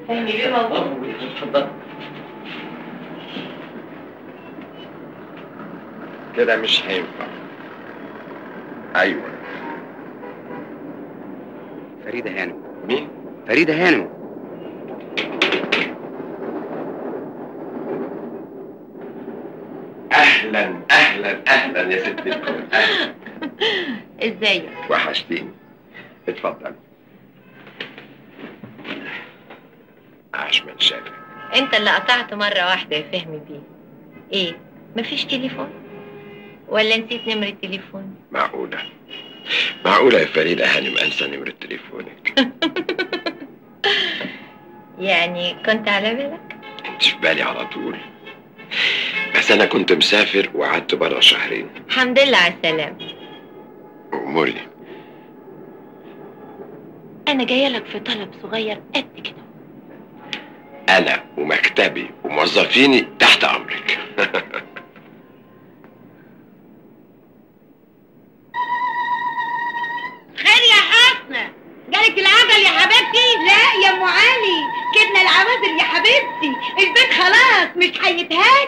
فهمي بيه موجود اتفضل كده مش هينفع ايوه فريده هانم مين فريده هانم اهلا اهلا اهلا يا ست الكل اهلا ازيك وحشتيني اتفضل عاش من شافك انت اللي قطعت مرة واحدة يا فهمي بيه ايه مفيش تليفون ولا نسيت نمرة تليفون معقولة معقولة يا فريدة هانم انسى نمرة تليفونك يعني كنت على بالك انت في بالي على طول بس انا كنت مسافر وقعدت برا شهرين الحمد لله على السلامة اموري انا جاية لك في طلب صغير قد كده انا ومكتبي وموظفيني تحت امرك خير يا حسنة جالك العجل يا حبيبتي لا يا ام علي كدنا العوازل يا حبيبتي البيت خلاص مش هيتهد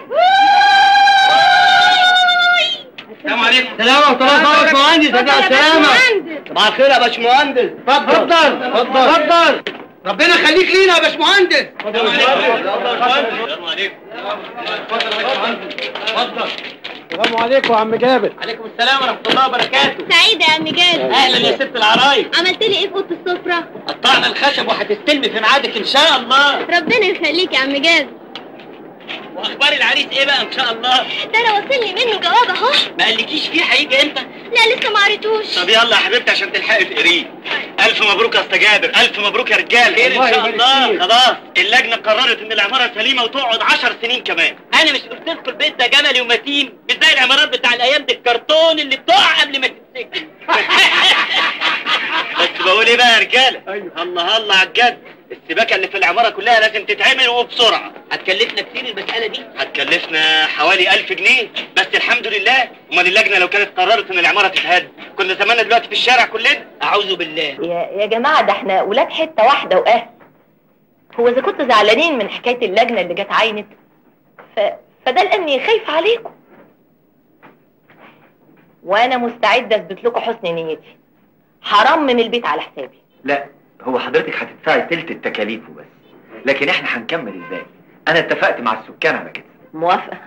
السلام عليكم السلام ورحمة الله يا باشمهندس يا سلامة صباح الخير يا باشمهندس اتفضل اتفضل اتفضل ربنا يخليك لينا يا باشمهندس اتفضل السلام عليكم اتفضل السلام عليكم يا عم جابر عليكم السلام ورحمة الله وبركاته سعيدة يا عم جاد اهلا يا ست العرايس عملت لي ايه في اوضه السفرة قطعنا الخشب وهتستلمي في ميعادك ان شاء الله ربنا يخليك يا عم جاد واخبار العريس ايه بقى ان شاء الله ده انا وصل لي منه جواب اهو ما قالكيش فيه هيجي امتى لا لسه ما قريتوش طب يلا يا حبيبتي عشان تلحقي تقريه الف مبروك يا اسطى جابر الف مبروك يا رجاله خير ان شاء الله خلاص اللجنه قررت ان العماره سليمه وتقعد 10 سنين كمان انا مش قلت لكم البيت ده جملي ومتين مش زي العمارات بتاع الايام دي الكرتون اللي بتقع قبل ما تتسجن بس بقول ايه بقى يا رجاله الله الله على الجد السباكه اللي في العماره كلها لازم تتعمل وبسرعه هتكلفنا كتير المساله دي هتكلفنا حوالي 1000 جنيه بس الحمد لله امال اللجنه لو كانت قررت ان العماره تتهد كنا زماننا دلوقتي في الشارع كلنا اعوذ بالله يا, يا جماعة ده احنا ولاد حتة واحدة واهل هو اذا كنتوا زعلانين من حكاية اللجنة اللي جت عينت ف... فده لاني خايف عليكم وانا مستعدة اثبت لكم حسن نيتي هرمم البيت على حسابي لا هو حضرتك هتدفعي تلت التكاليف وبس لكن احنا هنكمل ازاي انا اتفقت مع السكان على كده موافقة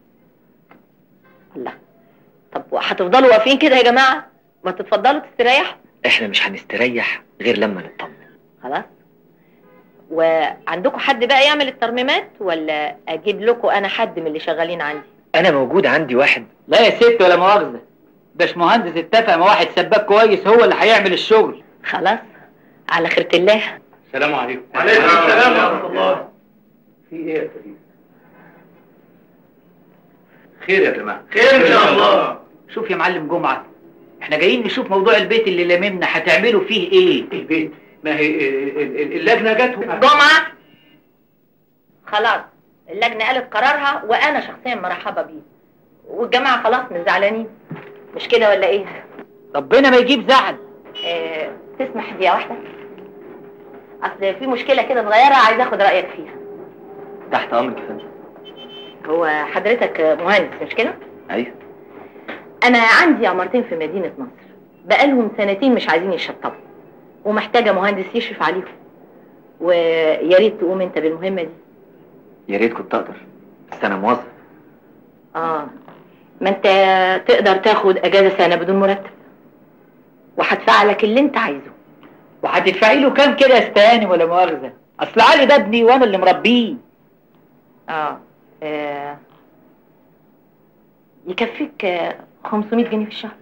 الله طب هتفضلوا واقفين كده يا جماعة ما تتفضلوا تستريحوا احنا مش هنستريح غير لما نطمن خلاص وعندكم حد بقى يعمل الترميمات ولا اجيب لكم انا حد من اللي شغالين عندي انا موجود عندي واحد لا يا ست ولا مؤاخذه باشمهندس اتفق مع واحد سباك كويس هو اللي هيعمل الشغل خلاص على خيرة الله السلام عليكم وعليكم السلام ورحمة الله. في ايه يا كريم خير يا جماعه خير ان شاء الله شوف يا معلم جمعه احنا جايين نشوف موضوع البيت اللي لممنا هتعملوا فيه ايه البيت ما هي اللجنه جت جمعة خلاص اللجنة قالت قرارها وانا شخصيا مرحبة بيه والجماعة خلاص مش زعلانين مش كده ولا ايه ربنا ما يجيب زعل اه تسمح دقيقة واحدة اصل في مشكلة كده صغيرة عايز اخد رأيك فيها تحت امرك يا فندم هو حضرتك مهندس مش كده ايوه انا عندي عمارتين في مدينة نصر بقالهم سنتين مش عايزين يشطبوا ومحتاجة مهندس يشرف عليهم ويا ريت تقوم انت بالمهمة دي يا ريت كنت اقدر بس انا موظف اه ما انت تقدر تاخد اجازة سنة بدون مرتب وهدفع لك اللي انت عايزه وهتدفعي له كام كده يا استهاني ولا مؤاخذه اصل علي ده ابني وانا اللي مربيه اه, آه. يكفيك آه، 500 جنيه في الشهر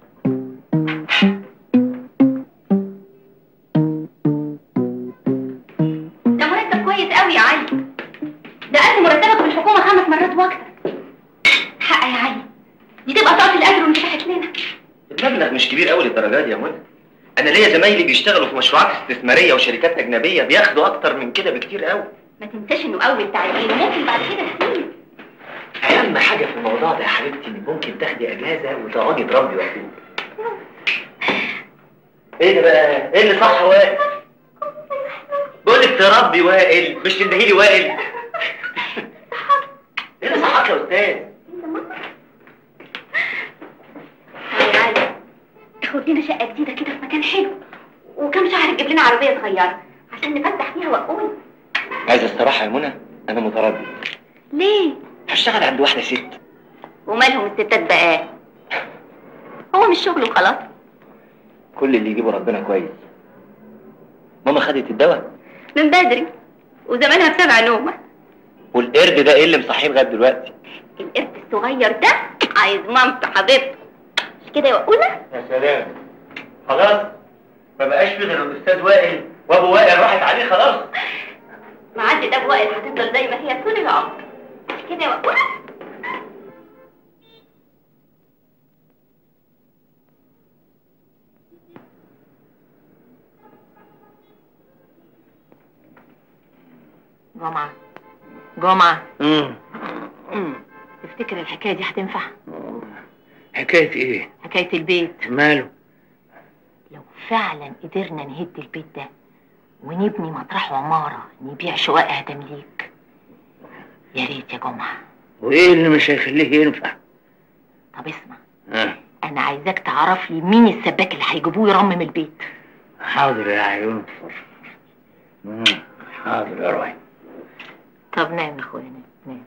ده مرتب كويس قوي يا علي ده قد مرتبك في الحكومة خمس مرات واكتر حق يا علي دي تبقى طاقة الأجر وانفتحت لنا المبلغ مش كبير قوي للدرجه دي يا منى انا ليا زمايلي بيشتغلوا في مشروعات استثماريه وشركات اجنبيه بياخدوا اكتر من كده بكتير قوي ما تنساش انه اول تعيين ممكن بعد كده كتير اهم حاجه في الموضوع ده يا حبيبتي ان ممكن تاخدي اجازه وتقعدي تربي وحدود ايه ده بقى ايه اللي صح واقف بص لك تربي وائل مش تندهي لي وائل ايه اللي صحاك يا استاذ تعالي تعالي خد لنا شقة جديدة كده في مكان حلو وكم شهر تجيب لنا عربية صغيرة عشان نفتح فيها وقوي عايز الصراحه يا منى انا متردد ليه؟ هشتغل عند واحده ست ومالهم الستات بقى؟ هو مش شغل وخلاص كل اللي يجيبه ربنا كويس ماما خدت الدواء من بدري وزمانها بسبع نومة والقرد ده ايه اللي مصحيه لغايه دلوقتي القرد الصغير ده عايز مامته حبيبته مش كده يا وقولة؟ يا سلام خلاص ما بقاش في غير الاستاذ وائل وابو وائل راحت عليه خلاص معدي ده بوائل هتفضل زي ما هي طول العمر مش كده يا وقولة؟ جمعة جمعة امم تفتكر الحكاية دي هتنفع حكايه ايه حكاية البيت ماله لو فعلا قدرنا نهد البيت ده ونبني مطرحه عمارة نبيع شققها تمليك يا ريت يا جمعة وايه اللي مش هيخليه ينفع طب اسمع آه. انا عايزاك تعرف لي مين السباك اللي هيجيبوه يرمم البيت حاضر يا عيون مم. حاضر يا روحي طب نام يا اخويا نام نام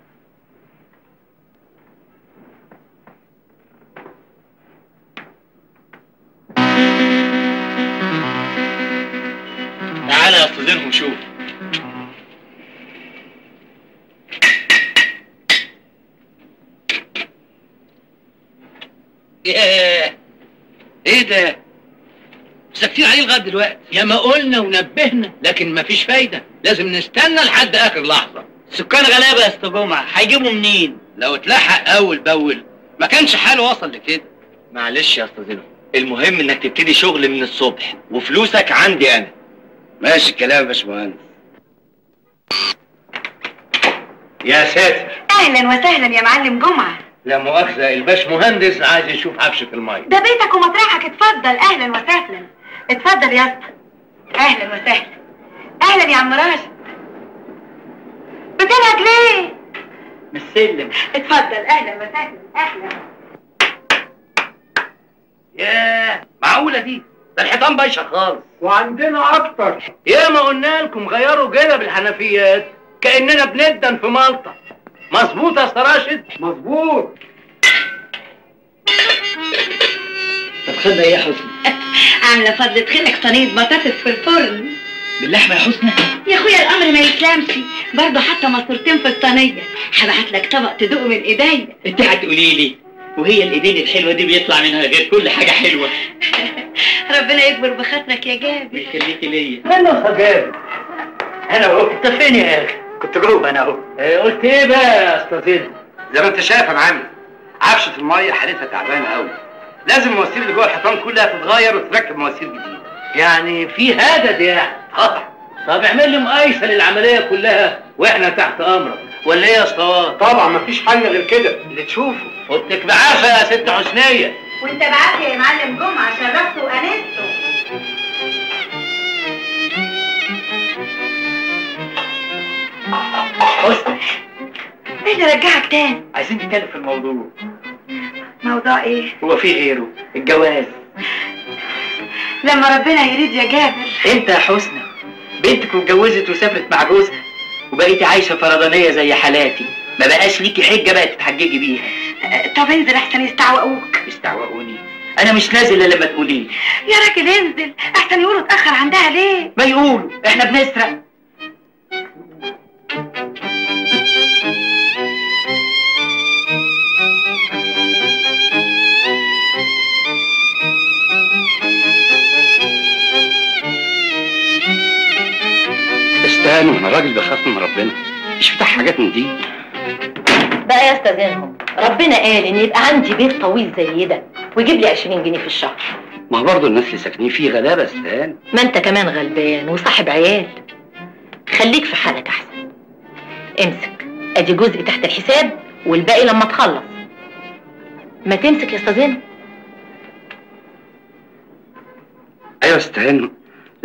تعالى يا استاذينهم شوف ياه ايه ده ساكتين عليه لغايه دلوقتي يا ما قلنا ونبهنا لكن مفيش فايده لازم نستنى لحد اخر لحظه سكان غلابه يا استاذ جمعه هيجيبوا منين لو اتلحق اول باول ما كانش حاله وصل لكده معلش يا استاذ المهم انك تبتدي شغل من الصبح وفلوسك عندي انا ماشي الكلام يا باشمهندس يا ساتر اهلا وسهلا يا معلم جمعه لا مؤاخذة الباش مهندس عايز يشوف حبشة المية ده بيتك ومطرحك اتفضل اهلا وسهلا اتفضل يا اسطى اهلا وسهلا اهلا يا عم راشد بتنهج ليه من السلم اتفضل اهلا وسهلا اهلا ياه معقوله دي ده الحيطان بايشه خالص وعندنا أكتر يا ما قلنا لكم غيروا جلب الحنفيات كأننا بندن في مالطة مظبوط يا أستاذ راشد؟ مظبوط طب خدنا ايه يا حسني عامله فضلة خلك صينيه بطاطس في الفرن باللحمه يا حسني يا اخويا الامر ما يسلمش برضه حتى مصورتين في الصينيه هبعت لك طبق تدوق من ايديا انت هتقولي لي وهي الايدين الحلوه دي بيطلع منها غير كل حاجه حلوه ربنا يكبر بخاطرك يا جابر بيخليكي ليا أنا خجال انا اهو انت فين يا اخي كنت جوه انا اهو إيه قلت إيه بقى يا أستاذ زين؟ زي ما انت شايف يا معلم عفشه الميه حالتها تعبانه قوي لازم المواسير اللي جوه الحيطان كلها تتغير وتركب مواسير جديده يعني في هدد يعني طبعا طب اعمل لي مقايسة للعملية كلها وإحنا تحت أمرك ولا إيه يا اسطوات؟ طبعا مفيش حل غير كده اللي تشوفه خدتك بعافية يا ست حسنية وانت بعافيه يا معلم جمعه شرفته وانسته حسني ايه اللي رجعك تاني عايزين نتكلم في الموضوع موضوع ايه هو في غيره الجواز لما ربنا يريد يا جابر انت يا حسنى بنتك اتجوزت وسافرت مع جوزها وبقيتي عايشه فرضانيه زي حالاتي ما بقاش ليكي حجه بقى تتحججي بيها آه، طب انزل احسن يستعوقوك استعوقوني انا مش نازل الا لما تقولي لي يا راجل انزل احسن يقولوا اتاخر عندها ليه ما يقولوا احنا بنسرق استهانوا انا راجل بخاف من ربنا مش بتاع حاجات من دي بقى يستاذنهم ربنا قال ان يبقى عندي بيت طويل زي ده ويجيب لي 20 جنيه في الشهر ما هو برضه الناس اللي ساكنين فيه غلابه استهان ما انت كمان غلبان وصاحب عيال خليك في حالك احسن امسك ادي جزء تحت الحساب والباقي لما تخلص ما تمسك يا استاذنا ايوه استهان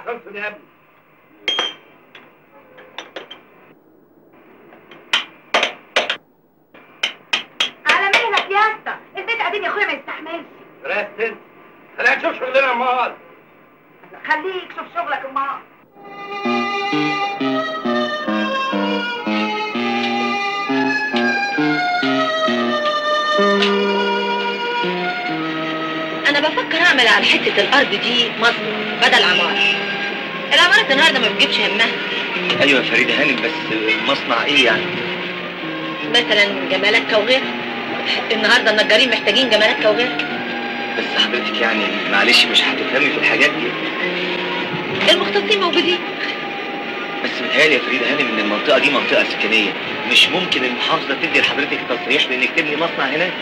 احسن يا ابني على مهلك يا اسطى البيت قديم يا اخويا ما يستحملش رست انت خلينا نشوف شغلنا امال خليك شوف شغلك امال انا بفكر اعمل على حته الارض دي مصنع بدل عماره العمارة النهارده ما بتجيبش همها ايوه يا فريده هانم بس مصنع ايه يعني مثلا جمالات وغيرها النهارده النجارين محتاجين جمالات وغيرها بس حضرتك يعني معلش مش هتفهمي في الحاجات دي المختصين موجودين بس متهيألي يا فريده هانم ان المنطقه دي منطقه سكنيه مش ممكن المحافظه تدي لحضرتك تصريح بانك تبني مصنع هناك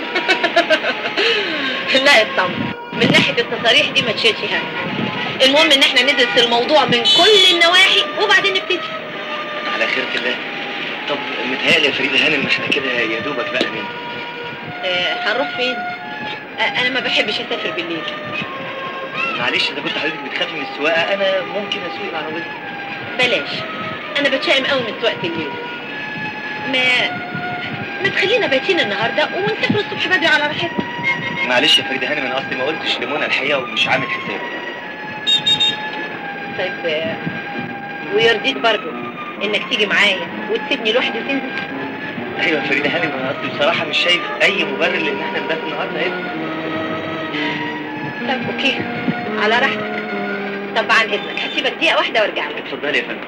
لا اطمن من ناحيه التصاريح دي ما تشيلش هم المهم ان احنا ندرس الموضوع من كل النواحي وبعدين نبتدي على خيرة الله طب متهيألي يا فريده هانم احنا كده يا دوبك بقى من آه هنروح فين آه انا ما بحبش اسافر بالليل معلش اذا كنت حضرتك بتخافي من السواقه انا ممكن اسوق العربيه بلاش انا بتشائم قوي من سواقه الليل ما ما تخلينا بايتين النهارده ونسافر الصبح بدري على راحتنا معلش يا فريده هانم انا اصلي ما قلتش لمنى الحقيقه ومش عامل حسابي طيب آه، ويرضيك برضو انك تيجي معايا وتسيبني لوحدي وتنزل ايوه يا فريده هانم انا اصلي بصراحه مش شايف اي مبرر لان احنا نبات النهارده هنا طب اوكي على راحتك طب عن اذنك هسيبك دقيقه واحده وارجع لك اتفضلي يا فندم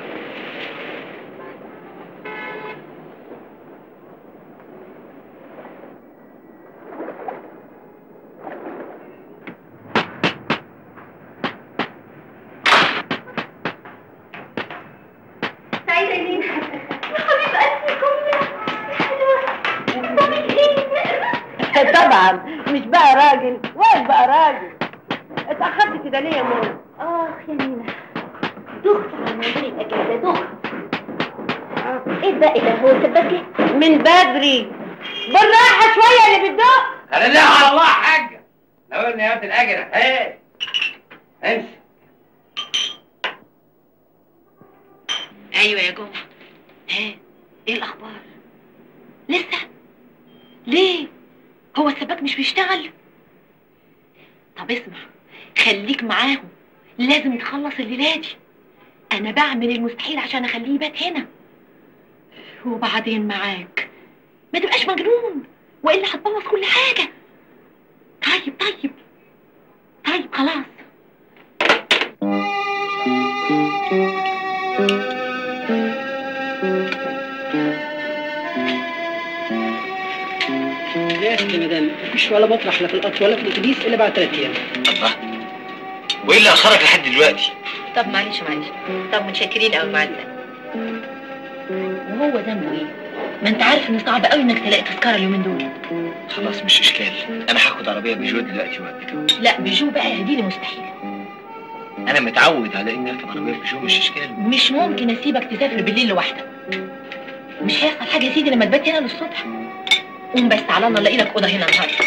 سعيدة لينا يا حبيب قلبي كلها يا حلوة بتعمل ايه؟ طبعا مش بقى راجل وين بقى راجل اتأخرت كده ليه يا ماما اخ يا مينا دخت على موضوع الاجازة دخت ايه الباقي ده هو السباك جه؟ من بدري بالراحة شوية اللي بتدق خليها على الله يا حاجه لو اني هات الاجره ايه امشي ايوه يا جمعه ها ايه الاخبار لسه ليه هو السباك مش بيشتغل طب اسمع خليك معاهم لازم يتخلص الليله دي انا بعمل المستحيل عشان اخليه يبات هنا وبعدين معاك ما تبقاش مجنون والا هتبوظ كل حاجه طيب طيب طيب خلاص يا اخي مدام مفيش ولا مطرح لا في القطر ولا في الاتوبيس الا بعد ثلاث ايام الله وايه اللي اخرك لحد دلوقتي طب معلش معلش طب متشكرين قوي مع السلامه وهو ذنبه ايه ما انت عارف ان صعب قوي انك تلاقي تذكره اليومين دول خلاص مش اشكال انا هاخد عربيه بيجو دلوقتي وقت لا بيجو بقى دي اللي مستحيل انا متعود على اني اركب عربيه بيجو مش اشكال مش ممكن اسيبك تسافر بالليل لوحدك مش هيحصل حاجه يا سيدي لما تبات هنا للصبح قوم بس تعالى انا الاقي لك اوضه هنا النهارده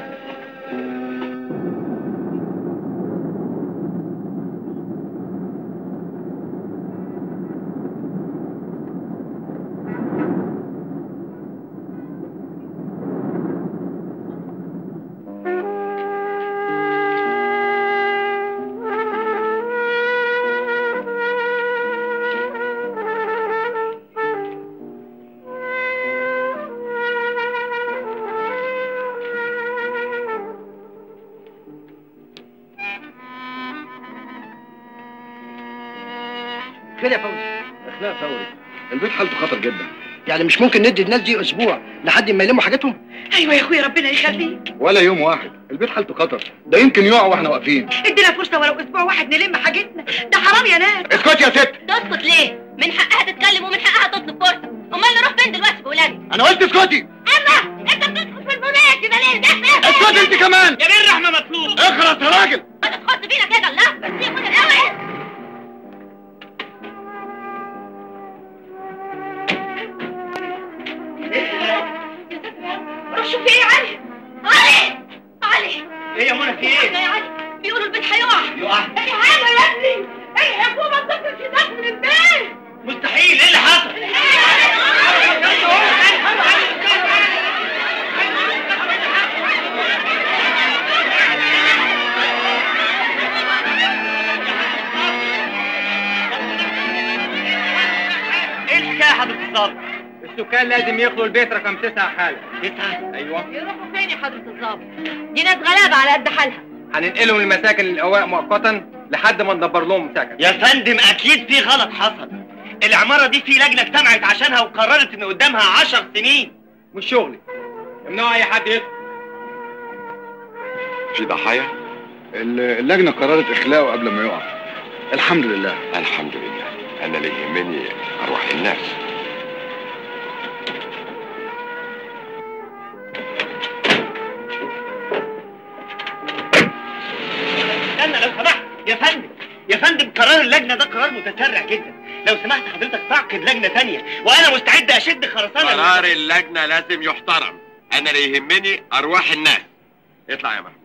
فين يا فوزي اخلاق فوري البيت حالته خطر جدا يعني مش ممكن ندي الناس دي اسبوع لحد ما يلموا حاجاتهم ايوه يا اخويا ربنا يخليك ولا يوم واحد البيت حالته خطر ده يمكن يقع واحنا واقفين ادينا فرصة ولو اسبوع واحد نلم حاجتنا ده حرام يا ناس اسكت يا ست تسكت ليه؟ من حقها تتكلم ومن حقها تطلب فرصة امال نروح فين دلوقتي بولادي؟ انا قلت اسكتي اما انت بتدخل في البنات يبقى ليه ده اسكت انت كمان يا بيه الرحمه مطلوب اخرس يا راجل ما تدخلش فينا كده الله بس يكون الاول روح شوف ايه يا علي علي علي ايه يا منى في ايه؟ يا علي بيقولوا البيت هيقع يقع في حاجه يا ابني حضرة الظابط السكان لازم يخلوا البيت رقم تسعة حالا تسعة ايوه يروحوا فين يا حضرة الظابط دي ناس غلابة على قد حالها هننقلهم المساكن للاواء مؤقتا لحد ما ندبر لهم سكن يا فندم اكيد في غلط حصل العمارة دي في لجنة اجتمعت عشانها وقررت ان قدامها عشر سنين مش شغلي يمنعوا اي حد يدخل في ضحايا اللجنة قررت إخلاءه قبل ما يقع الحمد لله الحمد لله انا اللي يهمني اروح الناس استنى لو سمحت يا فندم يا فندم قرار اللجنة ده قرار متسرع جدا لو سمحت حضرتك تعقد لجنة تانية وانا مستعد اشد خرسانة قرار اللجنه لازم يحترم انا اللي يهمني ارواح الناس اطلع يا محمود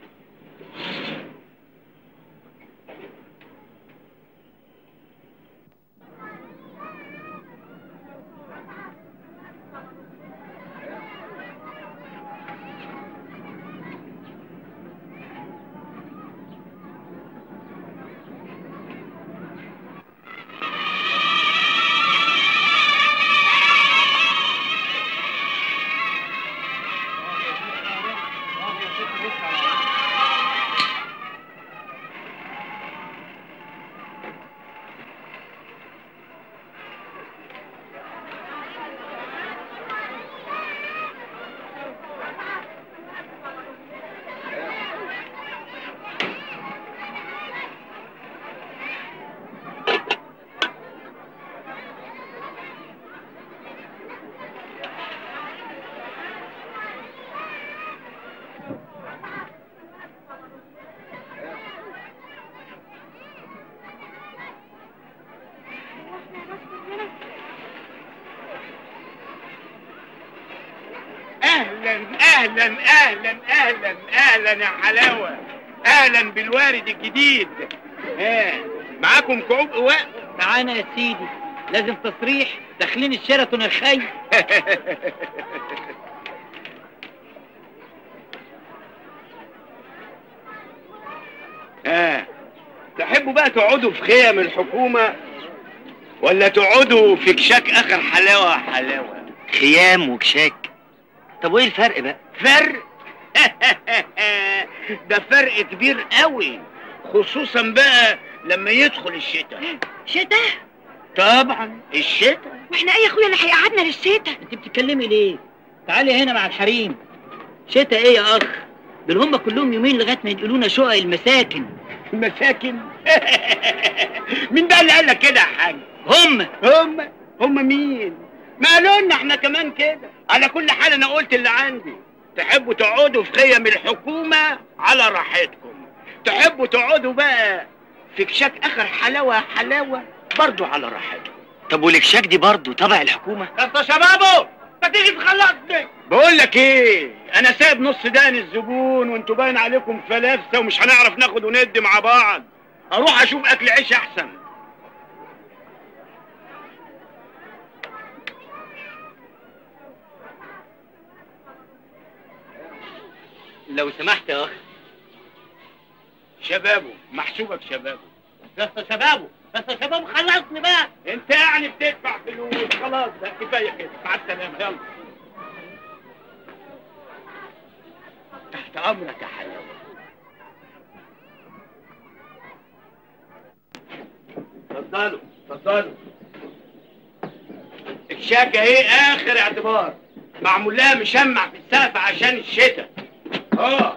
اهلا اهلا اهلا اهلا اهلا يا حلاوه اهلا بالوارد الجديد ها معاكم كعوب قواء معانا يا سيدي لازم تصريح داخلين الشيراتون الخي ها تحبوا بقى تقعدوا في خيم الحكومه ولا تقعدوا في كشاك اخر حلاوه حلاوه خيام وكشاك طب وايه الفرق بقى فرق ده فرق كبير قوي خصوصا بقى لما يدخل الشتاء شتاء طبعا الشتاء واحنا ايه يا اخويا اللي هيقعدنا للشتاء انت بتتكلمي ليه تعالي هنا مع الحريم شتاء ايه يا اخ دول هم كلهم يومين لغايه ما ينقلونا شقق المساكن مساكن مين ده اللي قال لك كده يا حاج هم هم هم مين ما قالوا لنا احنا كمان كده على كل حال انا قلت اللي عندي تحبوا تقعدوا في خيم الحكومة على راحتكم تحبوا تقعدوا بقى في كشاك اخر حلاوة حلاوة برضو على راحتكم طب والكشاك دي برضه تبع الحكومة يا شبابو ما تيجي تخلصني بقول لك ايه انا سايب نص دان الزبون وانتوا باين عليكم فلافسه ومش هنعرف ناخد وندي مع بعض اروح اشوف اكل عيش احسن لو سمحت يا اخ شبابه محسوبك شبابه بس يا شبابه بس يا شباب خلصني بقى انت يعني بتدفع فلوس خلاص بقى كفايه كده مع السلامه يلا تحت امرك يا حلاوه اتفضلوا اتفضلوا الشاكة ايه اخر اعتبار معمول لها مشمع في السقف عشان الشتاء اه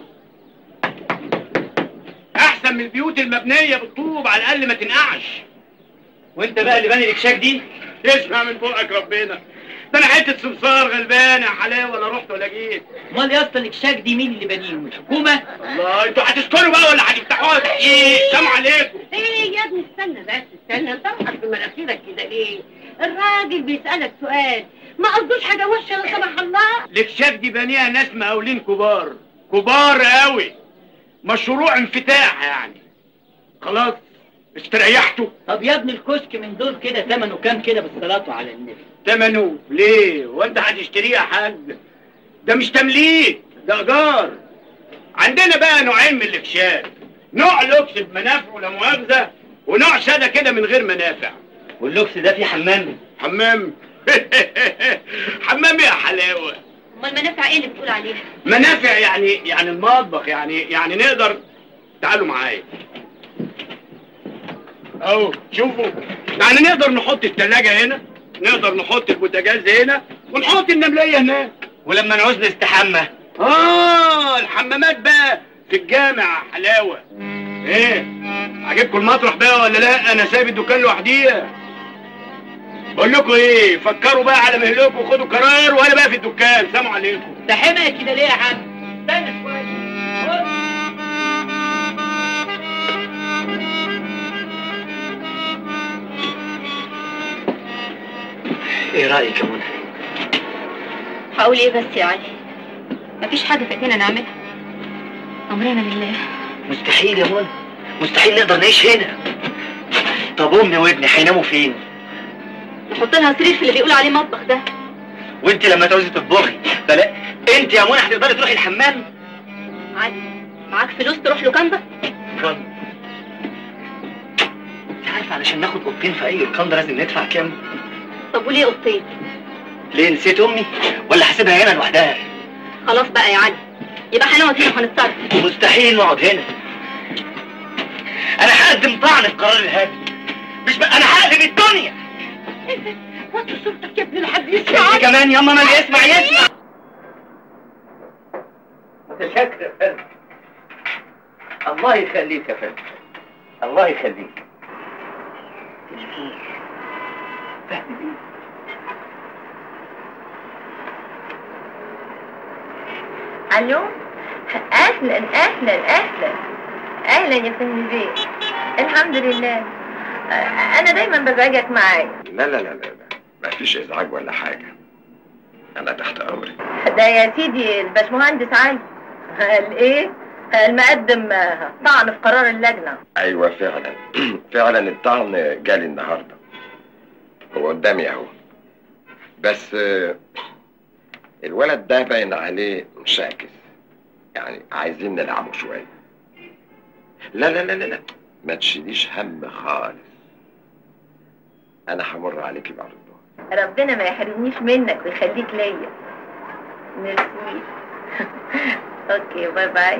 احسن من البيوت المبنيه بالطوب على الاقل ما تنقعش وانت بقى اللي باني الكشاك دي اسمع من بقك ربنا ده انا حته سمسار غلبان يا حلاوه لا رحت ولا جيت امال يا اسطى الكشاك دي مين اللي بانيهم الحكومه الله انتوا هتسكنوا بقى ولا هتفتحوها ايه سلام عليكم ايه يا ابني استنى بس استنى طرحك في مناخيرك كده ليه الراجل بيسألك سؤال ما قصدوش حاجة وحشة لا سمح الله الاكشاف دي بانيها ناس مقاولين كبار كبار قوي مشروع انفتاح يعني خلاص استريحتوا طب يا ابني الكشك من دول كده ثمنه كام كده بالصلاه على النبي تمنه ليه وانت هتشتريه يا حاج ده مش تمليك ده ايجار عندنا بقى نوعين من الاكشاف نوع لوكس بمنافع ولا مؤاخذه ونوع ساده كده من غير منافع واللوكس ده فيه حمام حمام حمام يا حلاوه امال منافع ايه اللي بتقول عليها منافع يعني يعني المطبخ يعني يعني نقدر تعالوا معايا اهو شوفوا يعني نقدر نحط التلاجة هنا نقدر نحط البوتاجاز هنا ونحط النملية هناك ولما نعوز نستحمى اه الحمامات بقى في الجامع يا حلاوة ايه عجبكم المطرح بقى ولا لا انا سايب الدكان لوحديه بقول لكم ايه فكروا بقى على مهلكم وخدوا قرار وانا بقى في الدكان سلام عليكم ده حمق كده ليه يا عم استنى شويه ايه رايك يا منى هقول ايه بس يا علي مفيش حاجه في ايدينا نعملها امرنا لله مستحيل يا منى مستحيل نقدر نعيش هنا طب امي وابني هيناموا فين نحط لها سرير في اللي بيقول عليه مطبخ ده وانت لما تعوزي تطبخي بلا انت يا منى هتقدري تروحي الحمام علي معاك فلوس تروح لوكاندا كم انت عارف علشان ناخد اوضتين في اي لوكاندا لازم ندفع كام طب وليه اوضتين ليه نسيت امي ولا هسيبها هنا لوحدها خلاص بقى يا علي يبقى هنقعد هنا وهنتصرف مستحيل نقعد هنا انا هقدم طعن في قرار الهادي مش بقى انا هقلب الدنيا وطي صورتك يا ابني لحد انت يسمع كمان ياما ما اللي يسمع يسمع متشكر يا فندم الله يخليك يا فندم الله يخليك الو اهلا اهلا اهلا اهلا يا فندم بيه الحمد لله آه، انا دايما بزعجك معايا لا لا لا لا لا ما فيش ازعاج ولا حاجه انا تحت امرك ده يا سيدي الباشمهندس علي قال ايه المقدم آه، طعن في قرار اللجنه ايوه فعلا فعلا الطعن جالي النهارده هو قدامي اهو بس آه، الولد ده باين عليه مشاكس يعني عايزين نلعبه شويه لا لا لا لا لا ما تشيليش هم خالص انا همر عليكي بعد الظهر ربنا ما يحرمنيش منك ويخليك ليا ميرسي اوكي باي باي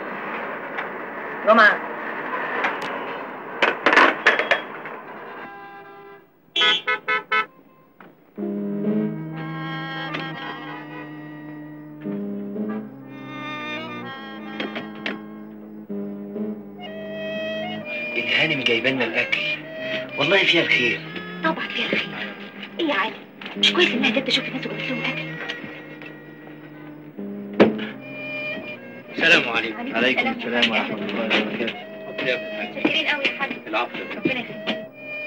جمعه الهانم جايبه لنا الاكل والله فيها الخير طبعا فيها الخير ايه يا علي مش كويس انها جت تشوف الناس وجابت لهم اكل السلام عليكم عليكم السلام ورحمه الله وبركاته شاكرين قوي يا حاج العفو ربنا يخليك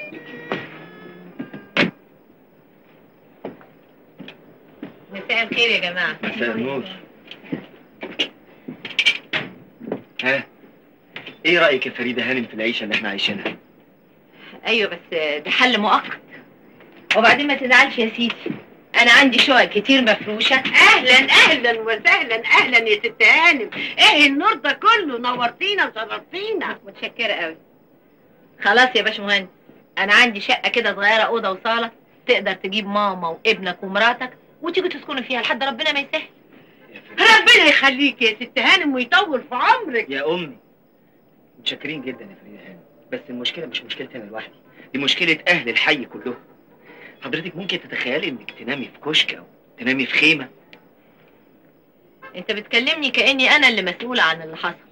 مساء الخير يا جماعه مساء النور ها ايه رايك يا فريده هانم في العيشه اللي احنا عايشينها ايوه بس ده حل مؤقت وبعدين ما تزعلش يا سيدي انا عندي شقق كتير مفروشه اهلا اهلا وسهلا اهلا يا ست هانم ايه النور ده كله نورتينا وشرفتينا متشكره قوي خلاص يا باشمهندس انا عندي شقه كده صغيره اوضه وصاله تقدر تجيب ماما وابنك ومراتك وتيجوا تسكنوا فيها لحد ربنا ما يسهل ربنا يخليك يا ست هانم ويطول في عمرك يا امي متشكرين جدا يا فريده هانم بس المشكله مش مشكلتي انا لوحدي دي مشكله اهل الحي كلهم حضرتك ممكن تتخيلي انك تنامي في كشك او تنامي في خيمه انت بتكلمني كاني انا اللي مسؤوله عن اللي حصل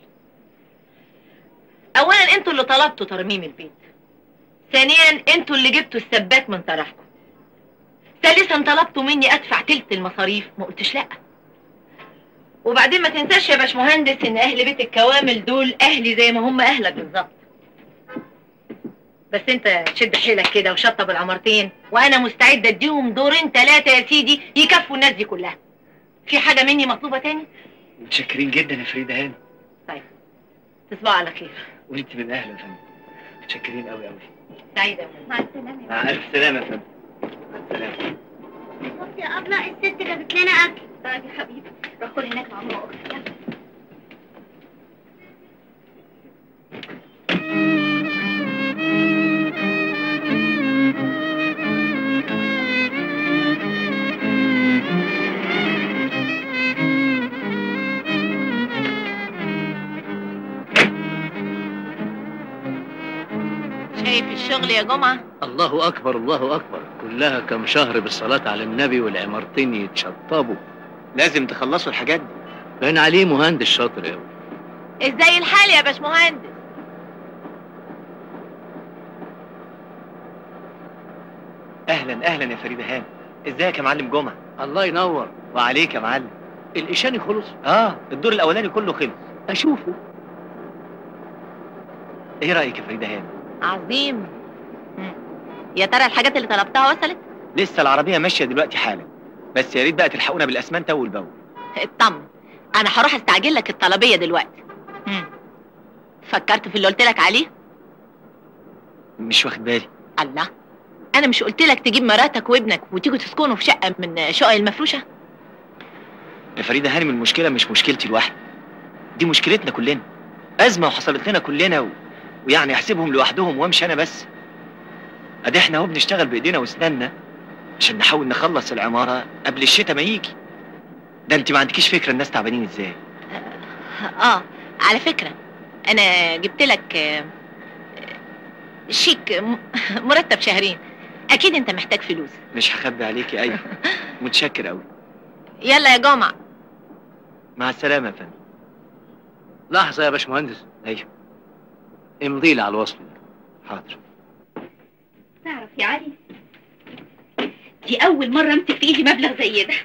اولا انتوا اللي طلبتوا ترميم البيت ثانيا انتوا اللي جبتوا السباك من طرفكم ثالثا طلبتوا مني ادفع تلت المصاريف ما قلتش لا وبعدين ما تنساش يا باشمهندس ان اهل بيت الكوامل دول اهلي زي ما هم اهلك بالظبط بس انت شد حيلك كده وشطب العمارتين وانا مستعده اديهم دورين ثلاثه يا سيدي يكفوا الناس دي كلها في حاجه مني مطلوبه تاني متشكرين جدا يا فريده هانم طيب تصبحوا على خير وانت من اهل يا فندم متشكرين قوي قوي سعيده يا فندم. مع السلامه يا مع الف سلامه يا فندم مع السلامه بص يا ابله الست جابت لنا اكل طيب يا حبيبي روح كل هناك مع ماما واختي يلا. كيف الشغل يا جمعة؟ الله اكبر الله اكبر كلها كم شهر بالصلاه على النبي والعمارتين يتشطبوا لازم تخلصوا الحاجات دي باين عليه مهندس شاطر قوي ازاي الحال يا باشمهندس؟ اهلا اهلا يا فريده هانم ازيك يا معلم جمعه الله ينور وعليك يا معلم الاشاني خلص اه الدور الاولاني كله خلص اشوفه ايه رايك يا فريده هانم عظيم مم. يا ترى الحاجات اللي طلبتها وصلت؟ لسه العربيه ماشيه دلوقتي حالا بس يا ريت بقى تلحقونا بالاسمنت اول باول اطمن انا هروح استعجل لك الطلبية دلوقتي مم. فكرت في اللي قلت لك عليه؟ مش واخد بالي الله انا مش قلت لك تجيب مراتك وابنك وتيجوا تسكنوا في شقة من شقق المفروشة؟ يا فريده هانم المشكله مش مشكلتي لوحدي دي مشكلتنا كلنا ازمه وحصلت لنا كلنا و... ويعني احسبهم لوحدهم وامشي انا بس ادي احنا اهو بنشتغل بايدينا واسناننا عشان نحاول نخلص العماره قبل الشتاء ما يجي ده انت ما عندكيش فكره الناس تعبانين ازاي اه على فكرة انا جبت لك آه، شيك م- مرتب شهرين اكيد انت محتاج فلوس مش هخبي عليكي ايوه متشكر قوي يلا يا جمعة مع السلامه يا فندم لحظه يا باشمهندس ايوه امضي لي على الوصل ده حاضر تعرف يا علي دي أول مرة أمسك في إيدي مبلغ زي ده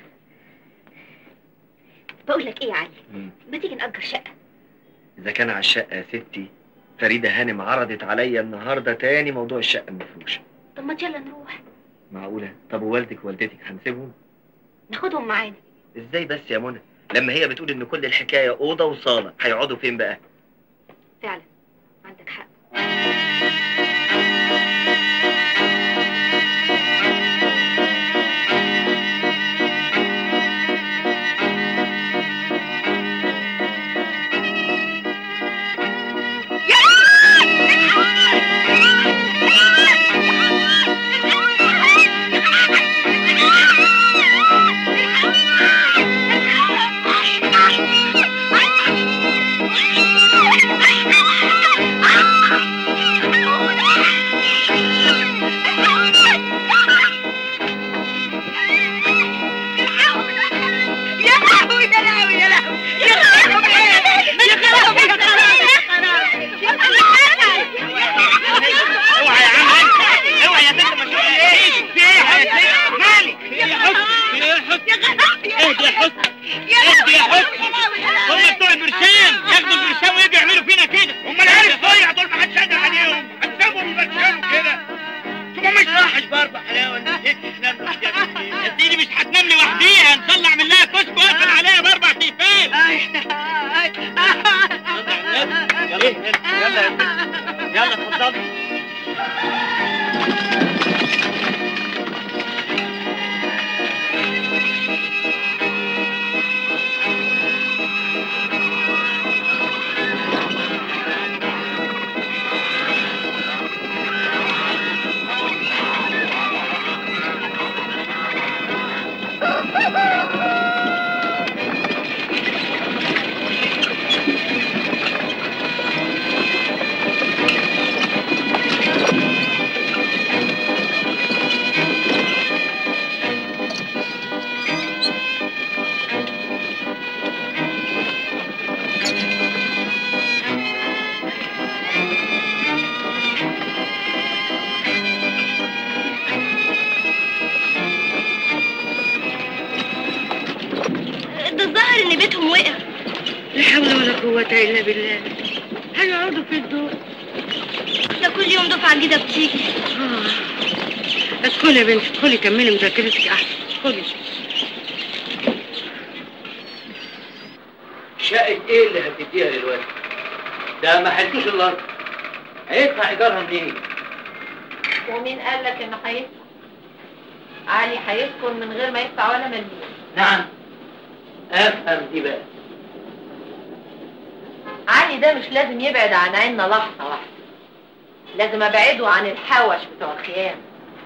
بقول لك إيه يا علي مم. ما تيجي نأجر شقة اذا كان على الشقه يا ستي فريده هانم عرضت عليا النهارده تاني موضوع الشقه المفروشه طب ما يلا نروح معقوله طب ووالدك ووالدتك هنسيبهم ناخدهم معانا ازاي بس يا منى لما هي بتقول ان كل الحكايه اوضه وصاله هيقعدوا فين بقى فعلا عندك حق اوعى يا عم انت اوعى يا ست ما ايه في ايه يا ست مالك يا حسن يا حسن اهدي يا حسن اهدي يا حسن هم بتوع البرشام ياخدوا البرشام ويجوا يعملوا فينا كده هم العيال الصيع دول ما حدش قادر عليهم هتسيبهم يبرشموا كده ثم مش راحش برضه حلاوه انت ست تنام لوحدها يا سيدي مش هتنام لوحديها ان شاء الله اعمل لها كشك واقفل عليها باربع تيفات يلا يلا يا ست يلا اتفضلي ده الظاهر إن بيتهم وقع لا حول ولا قوة إلا بالله هيقعدوا في الدور ده كل يوم دفعة جديدة بتيجي آه. ادخلي يا بنتي ادخلي كملي مذاكرتك أحسن ادخلي شقه ايه اللي هتديها دلوقتي ده ما حلتوش الارض هيدفع ايجارها منين ومين قال لك انه هيدفع؟ علي هيسكن من غير ما يدفع ولا مليم نعم افهم دي بقى علي ده مش لازم يبعد عن عيننا لحظة واحدة لازم ابعده عن الحوش بتوع الخيام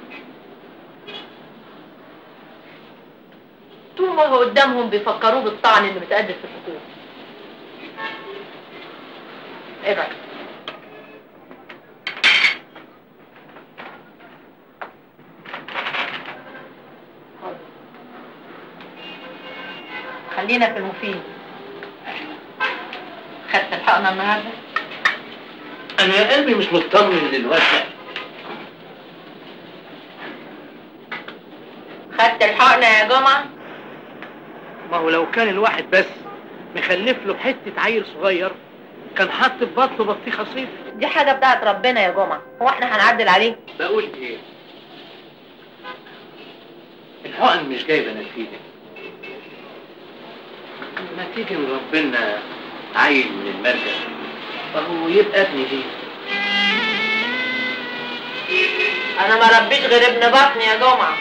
طول ما هو قدامهم بيفكروه بالطعن اللي متقدم في الحكومة ايه رأيك؟ خلينا في المفيد خدت الحقنة النهاردة؟ انا قلبي مش مطمن للواد خدت الحقنة يا جمعة؟ ما هو لو كان الواحد بس مخلف له حته عيل صغير كان حط في بطنه بطيخه صيف دي حاجة بتاعت ربنا يا جمعة هو احنا هنعدل عليه؟ بقول ايه الحقن مش جايبه نتيجه ما تيجي ربنا عيل من المركز فهو يبقى ابني ليه انا ما ربيش غير ابن بطني يا جمعة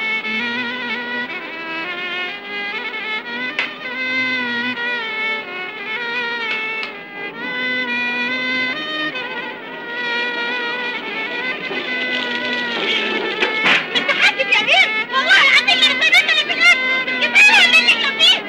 متحدث يا بيه والله العظيم اللي الفيروس اللي في القلب كفايه اللي احنا فيه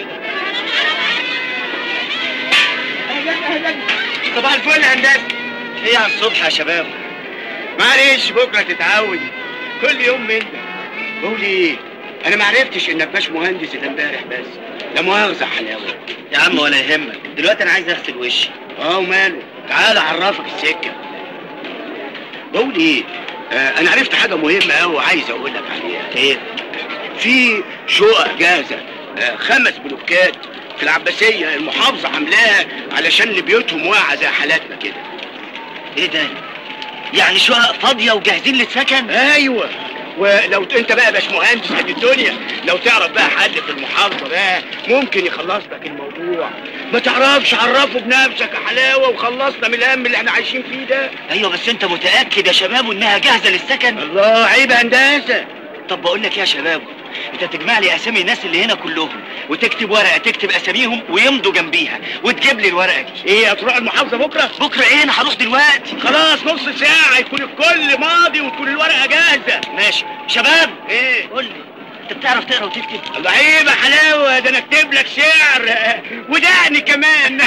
صباح الفل يا هندسه ايه على الصبح يا شباب معلش بكره تتعود كل يوم من ده بقول ايه انا ما عرفتش انك باش مهندس الا امبارح بس لا مؤاخذه حلاوه يا عم ولا يهمك دلوقتي انا عايز اغسل وشي اه وماله تعال اعرفك السكه بقول ايه آه انا عرفت حاجه مهمه قوي وعايز اقول لك عليها ايه في شقق جاهزه آه خمس بلوكات في العباسيه المحافظه عاملاها علشان اللي بيوتهم واقعه زي حالاتنا كده ايه ده يعني شقق فاضيه وجاهزين للسكن ايوه ولو انت بقى باش مهندس قد الدنيا لو تعرف بقى حد في المحافظه بقى ممكن يخلص لك الموضوع ما تعرفش عرفه بنفسك يا حلاوه وخلصنا من الهم اللي احنا عايشين فيه ده ايوه بس انت متاكد يا شباب انها جاهزه للسكن الله عيب يا هندسه طب بقول لك إيه يا شباب انت تجمع لي اسامي الناس اللي هنا كلهم وتكتب ورقه تكتب اساميهم ويمضوا جنبيها وتجيب لي الورقه دي ايه هتروح المحافظه بكره بكره ايه انا هروح دلوقتي خلاص نص ساعه يكون الكل ماضي وتكون الورقه جاهزه ماشي شباب ايه قول لي انت بتعرف تقرا وتكتب الله عيب يا حلاوه ده انا اكتب لك شعر ودعني كمان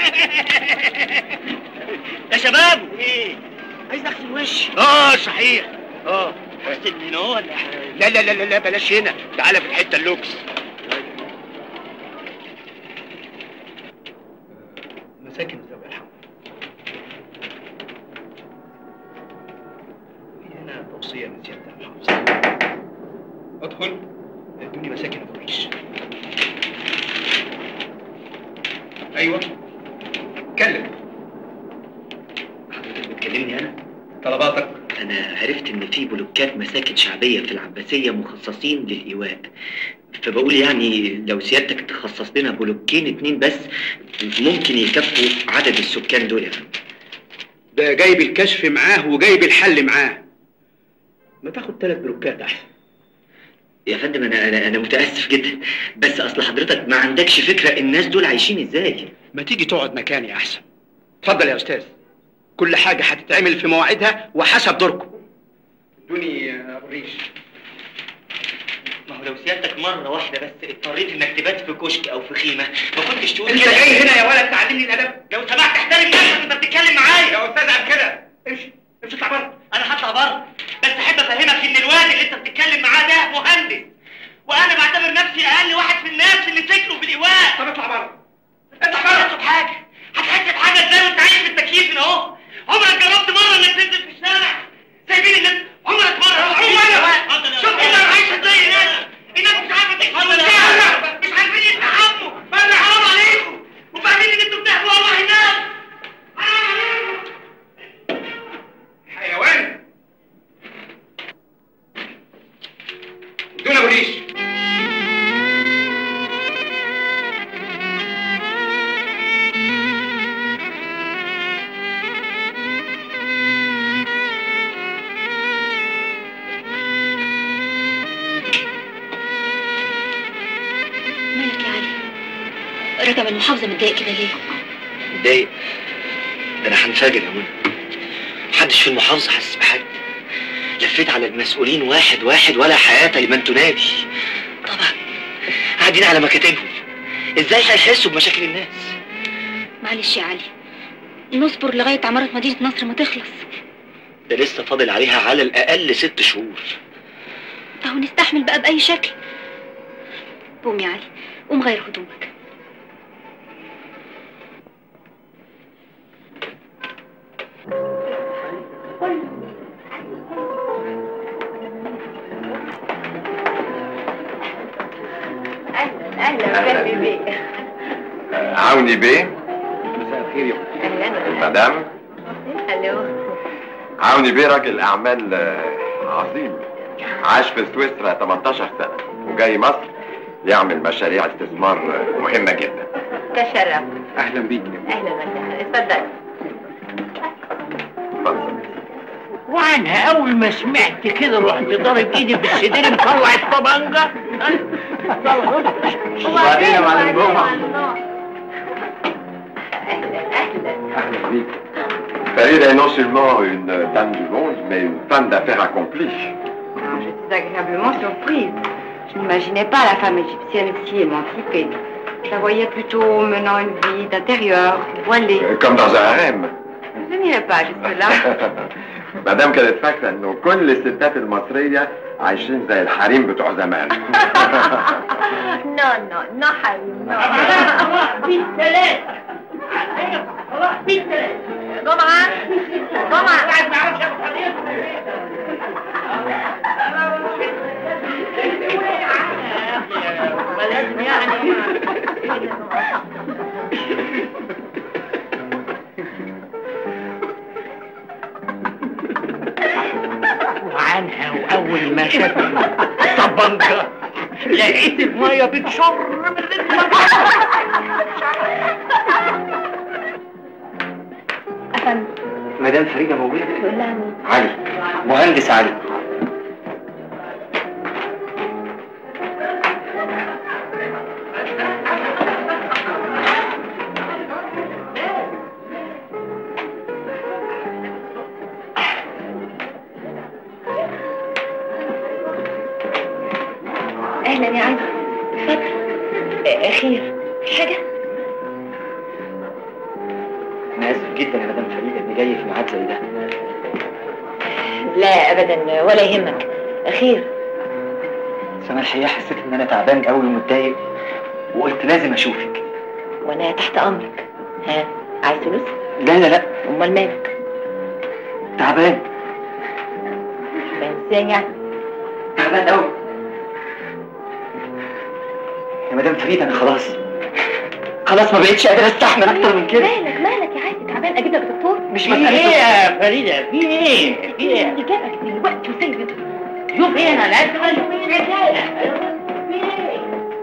يا شباب ايه عايز اغسل وشي اه صحيح اه اغسل من هنا ولا لا لا لا لا, لا بلاش هنا تعالى في الحته اللوكس مساكن ذوي الحق في هنا توصيه من سياده المحافظه ادخل ادوني مساكن ابو الريش ايوه اتكلم حضرتك بتكلمني انا طلباتك انا عرفت ان في بلوكات مساكن شعبيه في العباسيه مخصصين للايواء فبقول يعني لو سيادتك تخصص لنا بلوكين اتنين بس ممكن يكفوا عدد السكان دول يا فندم ده جايب الكشف معاه وجايب الحل معاه ما تاخد ثلاث بلوكات احسن يا فندم انا انا انا متاسف جدا بس اصل حضرتك ما عندكش فكره الناس دول عايشين ازاي ما تيجي تقعد مكاني احسن اتفضل يا استاذ كل حاجه هتتعمل في مواعيدها وحسب دوركم ادوني ابو الريش ما هو لو سيادتك مره واحده بس اضطريت انك تبات في كشك او في خيمه ما كنتش تقول انت كده جاي هنا يا ولد تعلمني الادب لو سمحت احترم نفسك انت بتتكلم معايا يا استاذ عم كده امشي امشي اطلع بره انا هطلع بره بس احب افهمك ان الواد اللي انت بتتكلم معاه ده مهندس وانا بعتبر نفسي اقل واحد في الناس اللي سكنوا في الايواء طب اطلع بره اطلع بره بحاجه هتحس بحاجه ازاي وانت عايش في التكييف هنا اهو عمرك جربت مره انك تنزل في الشارع سايبين الناس عمرك مره عمرك شوف الناس عايشه ازاي هناك الناس مش عارفه تحكي الشارع مش عارفين يستحموا بره حرام عليكم وفاهمين ان انتوا بتحبوا والله الناس حرام عليكم حيوان ادونا ابو الريش مالك يا علي رجب المحافظة متضايق كده ليه؟ متضايق ده انا هنفجر يا منى محدش في المحافظه حاسس بحاجه لفيت على المسؤولين واحد واحد ولا حياه لمن تنادي طبعا قاعدين على مكاتبهم ازاي هيحسوا بمشاكل الناس معلش يا علي نصبر لغاية عمارة مدينة نصر ما تخلص ده لسه فاضل عليها على الاقل ست شهور اهو نستحمل بقى بأي شكل قوم يا علي قوم غير هدومك اهلا وسهلا بيك عوني بيه مساء الخير يا اهلا مدام الو عوني بيه راجل اعمال آه، عظيم عاش في سويسرا 18 سنه وجاي مصر يعمل مشاريع استثمار آه، مهمه جدا تشرف اهلا بيك اهلا وسهلا اتفضل اتفضل وانا اول ما سمعت كده رحت ضارب ايدي في السدير مطلع الطبنجه وبعدين يا معلم جمعه اهلا اهلا اهلا بيك Farida est non seulement une dame du monde, mais une femme d'affaires accomplie. Je suis agréablement surprise. Je n'imaginais pas la femme égyptienne si émancipée. Je la voyais plutôt menant une vie d'intérieur, voilée. Euh, Comme dans un harem. Je n'irai pas jusque-là. مدام كانت فاكرة انه كل الستات المصرية عايشين زي الحريم بتوع زمان. نو نو نو حبيبي نو بالثلاثة خلاص بالثلاثة جمعة جمعة قاعد ما اعرفش ابو حبيب ما لازم يعني وعنها واول ما شافت الطبنجة لقيت المية بتشر من رجلها أفندم مدام فريدة موجودة تقول لها مين؟ علي مهندس علي أهلا يا علي اتفضل آه، خير في حاجة؟ انا اسف جدا يا مدام فريدة اني جاي في ميعاد زي ده لا ابدا ولا يهمك خير بس انا الحقيقة حسيت ان انا تعبان قوي ومتضايق وقلت لازم اشوفك وانا تحت امرك ها عايز فلوس لا لا لا امال مالك تعبان فاهم ازاي يعني تعبان قوي يا مدام فريدة انا خلاص خلاص ما بقتش قادر استحمل اكتر من كده مالك مالك يا عايزة تعبان أجيب لك دكتور؟ مش في ايه مسألة يا فريدة في ايه في ايه اللي جابك دلوقتي وسايبك شوف ايه انا لازم اشوف ايه الحكاية في ايه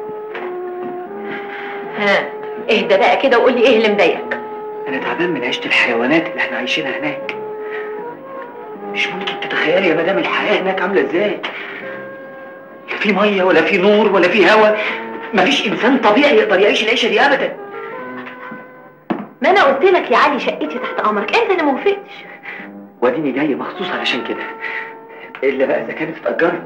ها اهدى بقى كده وقول لي ايه اللي مضايقك انا تعبان من عيشة الحيوانات اللي احنا عايشينها هناك مش ممكن تتخيلي يا مدام الحياة هناك عاملة ازاي لا في مية ولا في نور ولا في هواء مفيش انسان طبيعي يقدر يعيش العيشة دي ابدا ما انا قلت لك يا علي شقتي تحت امرك انت اللي ما وافقتش واديني جاي مخصوص علشان كده الا بقى اذا كانت اتأجرت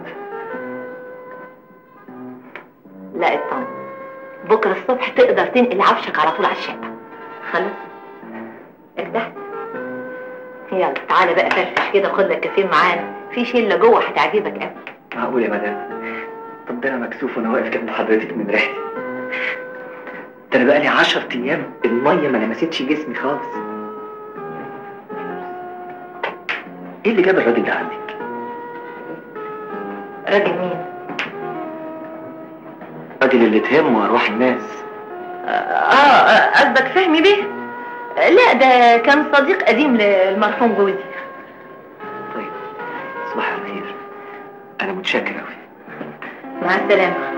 لا اطمن بكره الصبح تقدر تنقل عفشك على طول على الشقه خلاص ارتحت يلا تعالى بقى فرفش كده وخد لك كافيه معانا في شله جوه هتعجبك قوي معقول يا مدام طب ده انا مكسوف وانا واقف جنب حضرتك من ريحتي ده انا بقالي عشر ايام الميه ما لمستش جسمي خالص ايه اللي جاب الراجل ده عندك راجل مين الراجل اللي تهمه ارواح الناس اه آه، قصدك فهمي بيه لا ده كان صديق قديم للمرحوم جوزي طيب صباح الخير انا متشكر قوي مع السلامه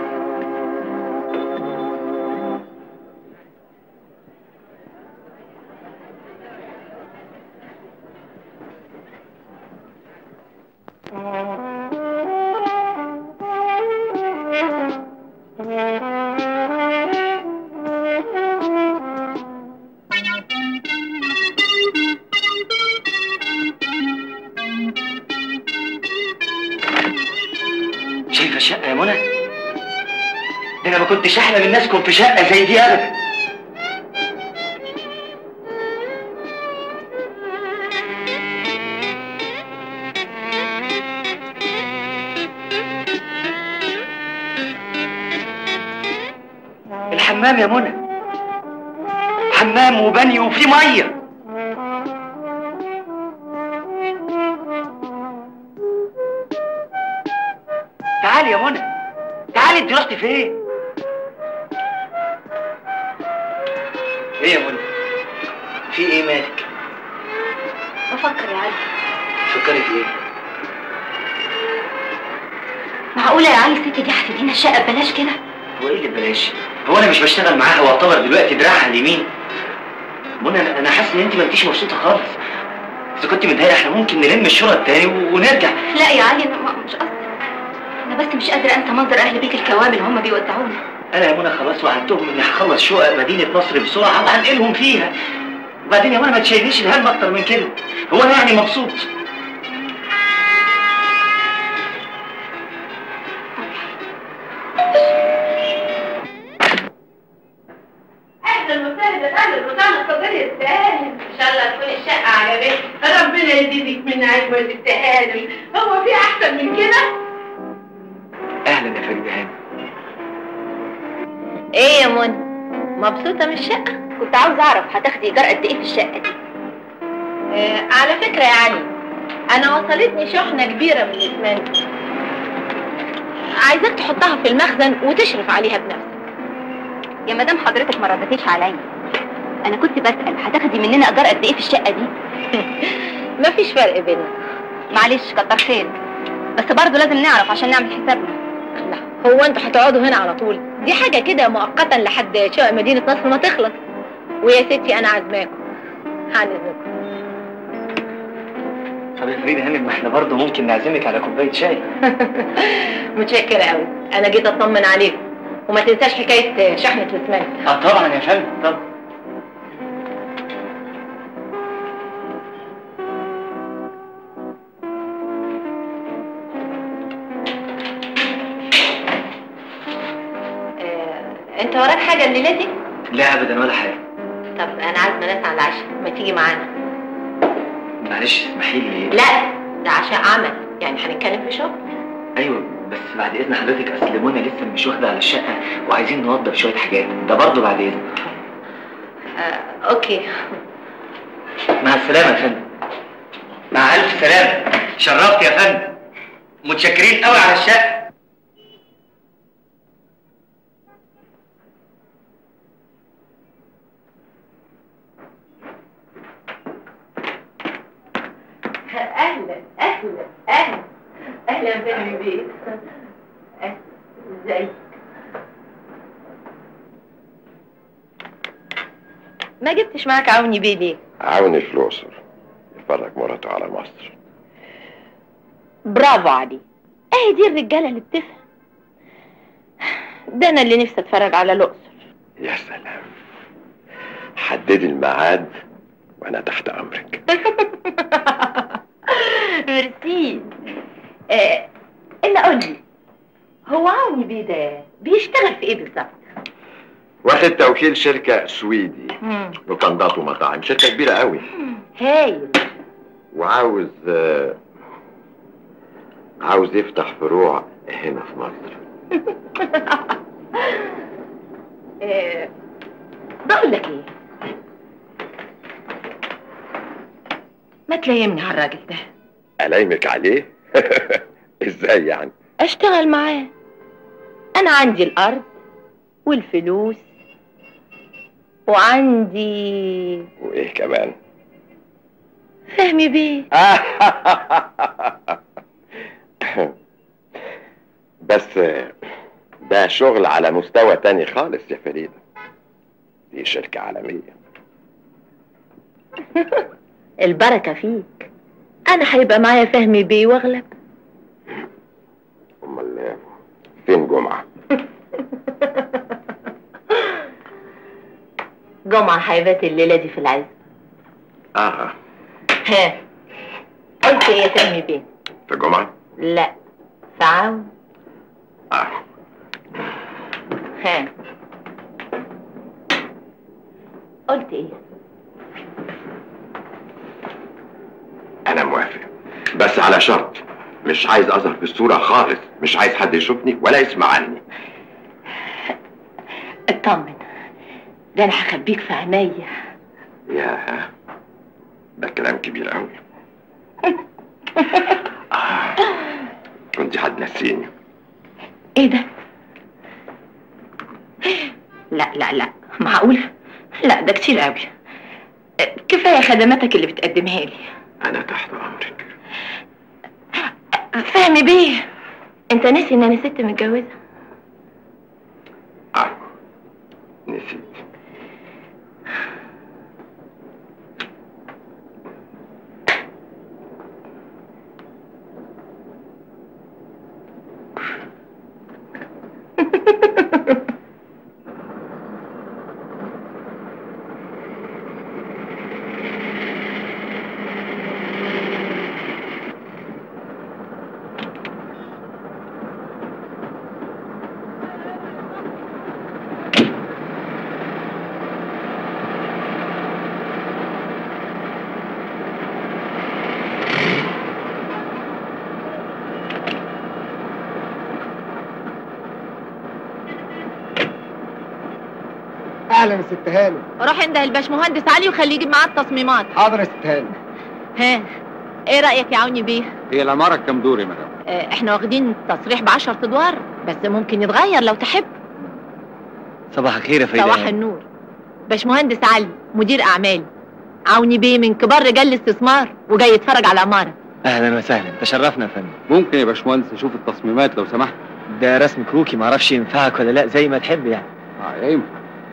شايفه الشقه يا منى ده انا ما كنتش احلم الناس كنت في شقه زي دي ابدا الحمام يا منى حمام وبني وفي ميه تعالي يا منى تعالي انت رحتي فين ايه يا منى في ايه مالك بفكر يا علي فكري في ايه معقولة يا علي الست دي هتدينا الشقة ببلاش كده هو ايه اللي ببلاش هو انا مش بشتغل معاها واعتبر دلوقتي دراعها اليمين منى انا انا حاسس ان انت ما انتيش مبسوطه خالص اذا كنت متضايقه احنا ممكن نلم الشرط تاني و- ونرجع لا يا علي انا ما- مش قصدي انا بس مش قادرة انسى منظر اهل بيت الكوامل وهم بيودعونا انا يا منى خلاص وعدتهم اني هخلص شقق مدينه نصر بسرعه وهنقلهم فيها وبعدين يا منى ما تشيلنيش الهم اكتر من كده هو انا يعني مبسوط اهلا وسهلا اهلا وسهلا اتفضلي يا سالم ان شاء الله تكون الشقه عجبتك ربنا يزيدك من عجوه التهانم هو في احسن من كده اهلا يا فريده هاني ايه يا منى مبسوطة من الشقة؟ كنت عاوزة اعرف هتاخدي ايجار قد ايه في الشقة دي آه على فكرة يا علي أنا وصلتني شحنة كبيرة من الإسمنت عايزاك تحطها في المخزن وتشرف عليها بنفسك يا مدام حضرتك ما ردتيش عليا انا كنت بسأل هتاخدي مننا ايجار قد ايه في الشقة دي مفيش فرق بيننا معلش كتر خير بس برضه لازم نعرف عشان نعمل حسابنا لا هو انتوا هتقعدوا هنا على طول دي حاجة كده مؤقتا لحد شقق مدينة نصر ما تخلص ويا ستي أنا عازماكم هنزلكم طب يا فريده هاني ما احنا برضه ممكن نعزمك على كوبايه شاي متشكرة قوي أنا جيت أطمن عليكم وما تنساش حكاية شحنة الإسمنت اه طبعا يا فندم طبعا آه، انت وراك حاجة الليلة دي؟ لا ابدا ولا حاجه طب انا عازمة ناس على العشاء ما تيجي معانا معلش اسمحي لي لا ده عشاء عمل يعني هنتكلم في شغل ايوه بس بعد اذن حضرتك اصل منى لسه مش واخده على الشقه وعايزين نوضب شويه حاجات ده برضه بعد اذن آه، اوكي مع السلامه يا فندم مع الف سلامه شرفت يا فندم متشكرين قوي على الشقه اهلا اهلا اهلا اهلا فهمي بيه أهلا، ازيك ما جبتش معاك عوني بيه ليه عاوني في الأقصر يفرج مراته على مصر برافو عليه اهي دي الرجاله اللي بتفهم ده انا اللي نفسي اتفرج على الاقصر يا سلام حددي الميعاد وأنا تحت أمرك ميرسي آه الا قول لي هو عوني بيه ده بيشتغل في ايه بالظبط واخد توكيل شركة سويدي لوكندات ومطاعم شركة كبيرة قوي هايل وعاوز آه، عاوز يفتح فروع هنا في مصر آه بقول لك ايه ما تلايمني على الراجل ده ألايمك عليه ازاي يعني اشتغل معاه انا عندي الارض والفلوس وعندي وايه كمان فهمي بيه بس آه، ده شغل على مستوى تاني خالص يا فريدة دي شركة عالمية البركة فيك انا هيبقى معايا فهمي بيه واغلب امال آه، فين جمعة جمعة هيبات الليلة دي في العز اه ها قلت ايه يا فهمي بيه في جمعة لا في عون اه ها قلت ايه انا موافق بس على شرط مش عايز اظهر في الصورة خالص مش عايز حد يشوفني ولا يسمع عني اطمن ده انا هخبيك في عينيا يا ده كلام كبير قوي آه. كنت هتنسيني ايه ده لا لا لا معقولة لا ده كتير قوي كفاية خدماتك اللي بتقدمها لي انا تحت امرك فهمي بيه انت نسي ان انا ست متجوزة نسيت اهلا يا ست هاني روح عند الباشمهندس علي وخليه يجيب معاه التصميمات حاضر يا ست هاني ها ايه رأيك يا عوني بيه هي العماره كام دور يا مدام اه احنا واخدين تصريح بعشر ادوار بس ممكن يتغير لو تحب صباح الخير يا فريده صباح النور باشمهندس علي مدير اعمال عوني بيه من كبار رجال الاستثمار وجاي يتفرج على العماره اهلا وسهلا تشرفنا يا فندم ممكن يا باشمهندس نشوف التصميمات لو سمحت ده رسم كروكي معرفش ينفعك ولا لا زي ما تحب يعني اه ينفع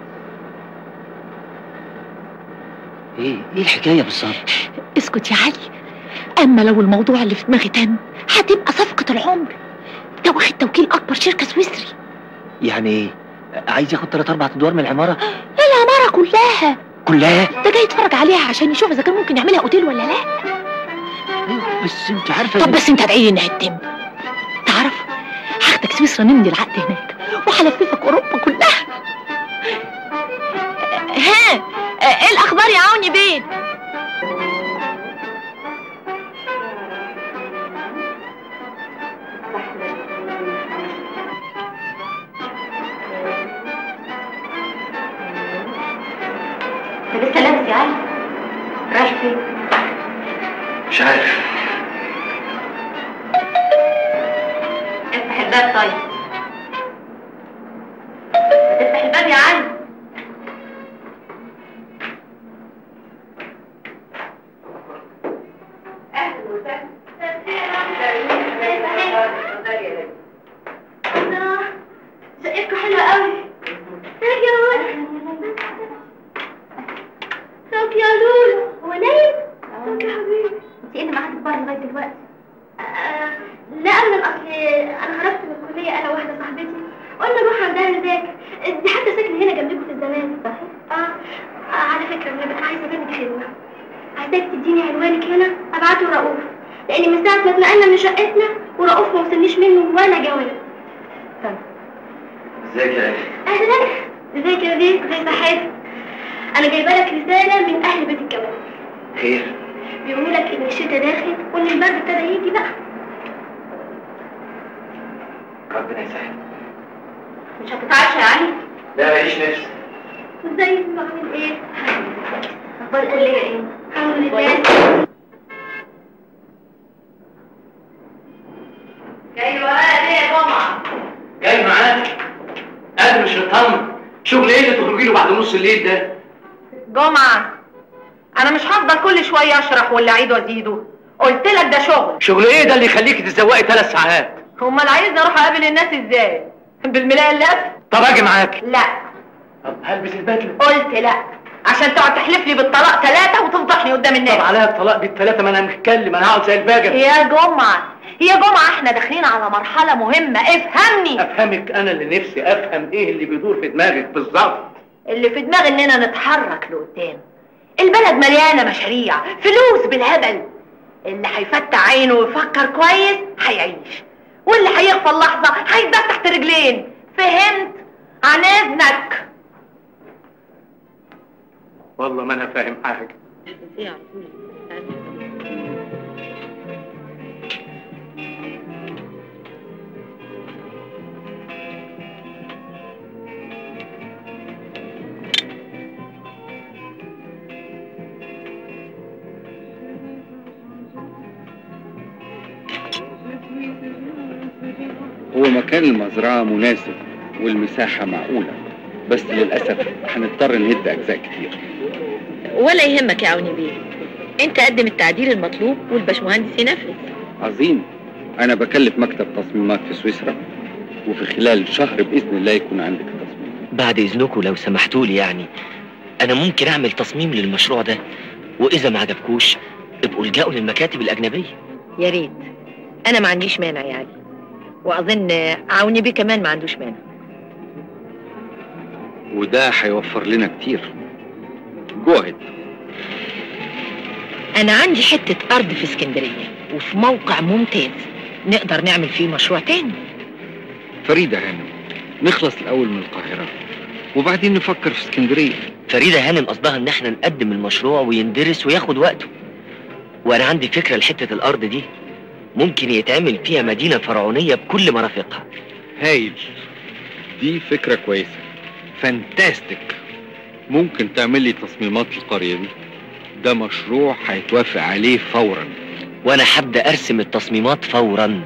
ايه ايه الحكايه بالظبط اسكت يا علي اما لو الموضوع اللي في دماغي تم هتبقى صفقه العمر ده واخد توكيل اكبر شركه سويسري يعني ايه عايز ياخد ثلاث اربع ادوار من العماره العماره كلها كلها ده جاي يتفرج عليها عشان يشوف اذا كان ممكن يعملها اوتيل ولا لا بس انت عارفه طب بس انت ادعي لي انها تتم تعرف هاخدك سويسرا نمضي العقد هناك وهلففك اوروبا كلها ها ايه الاخبار يا عوني بيه انت لسه لابس يا علي رايح فين مش عارف افتح الباب طيب افتح الباب يا علي شقتكم حلوة قوي ازيك يا ولد ازيك يا لولو هو نايم؟ ازيك يا حبيبي انت ايه اللي معاك بره لغاية دلوقتي؟ لا ابدا اصل انا خرجت من الكلية انا واحدة صاحبتي قلنا نروح عندها نذاكر دي حتى ساكنة هنا جنبكم في الزمان صحيح؟ اه آه، على فكرة انا بس عايزة منك خدمة عايزاك تديني عنوانك هنا ابعته لرؤوف لان من ساعة ما اتنقلنا من شقتنا ورؤوف ما وصلنيش منه ولا جواب ازيك يا عيني اهلا ازيك يا بيه ازي صحتك انا جايبه لك رساله من اهل بيت الجواز خير بيقولوا لك ان الشتاء داخل وان البرد ابتدى يجي بقى ربنا يسهل مش هتتعشى يا علي لا ماليش نفس ازيك بعمل ايه اخبار الكليه ايه الحمد لله جاي ورايا ليه يا جمعة؟ جاي معاك قادر مش هطمن شغل ايه اللي تخرجي له بعد نص الليل ده جمعة أنا مش هفضل كل شوية أشرح ولا أعيد وأزيده قلت لك ده شغل شغل ايه ده اللي يخليكي تتزوقي ثلاث ساعات أمال عايزني أروح أقابل الناس إزاي؟ بالملاية اللف؟ طب اجي معاك لا طب هلبس البدله قلت لا عشان تقعد تحلف لي بالطلاق ثلاثة وتفضحني قدام الناس طب عليها الطلاق بالثلاثه ما انا متكلم انا هقعد زي الباجر يا جمعة يا جمعة احنا داخلين على مرحلة مهمة افهمني افهمك انا اللي نفسي افهم ايه اللي بيدور في دماغك بالظبط اللي في دماغي اننا نتحرك لقدام البلد مليانة مشاريع فلوس بالهبل اللي هيفتح عينه ويفكر كويس هيعيش واللي هيغفل لحظة هيتبات تحت رجلين فهمت عن اذنك والله ما انا فاهم حاجه هو مكان المزرعة مناسب والمساحة معقولة بس للأسف هنضطر نهد أجزاء كتير ولا يهمك يا عوني بيه انت قدم التعديل المطلوب والباشمهندس ينفذ عظيم أنا بكلف مكتب تصميمات في سويسرا وفي خلال شهر بإذن الله يكون عندك التصميم بعد اذنكم لو سمحتوا لي يعني انا ممكن اعمل تصميم للمشروع ده واذا ما عجبكوش ابقوا الجأوا للمكاتب الاجنبيه يا ريت انا ما عنديش مانع يعني واظن عوني بيه كمان ما عندوش مانع وده هيوفر لنا كتير جوهد انا عندي حتة ارض في اسكندرية وفي موقع ممتاز نقدر نعمل فيه مشروع تاني فريدة هانم نخلص الأول من القاهرة وبعدين نفكر في اسكندرية فريدة هانم قصدها ان احنا نقدم المشروع ويندرس وياخد وقته وانا عندي فكرة لحتة الارض دي ممكن يتعمل فيها مدينة فرعونية بكل مرافقها هايل دي فكرة كويسة فانتاستيك ممكن تعمل لي تصميمات القرية دي ده مشروع هيتوافق عليه فورا وانا هبدأ ارسم التصميمات فورا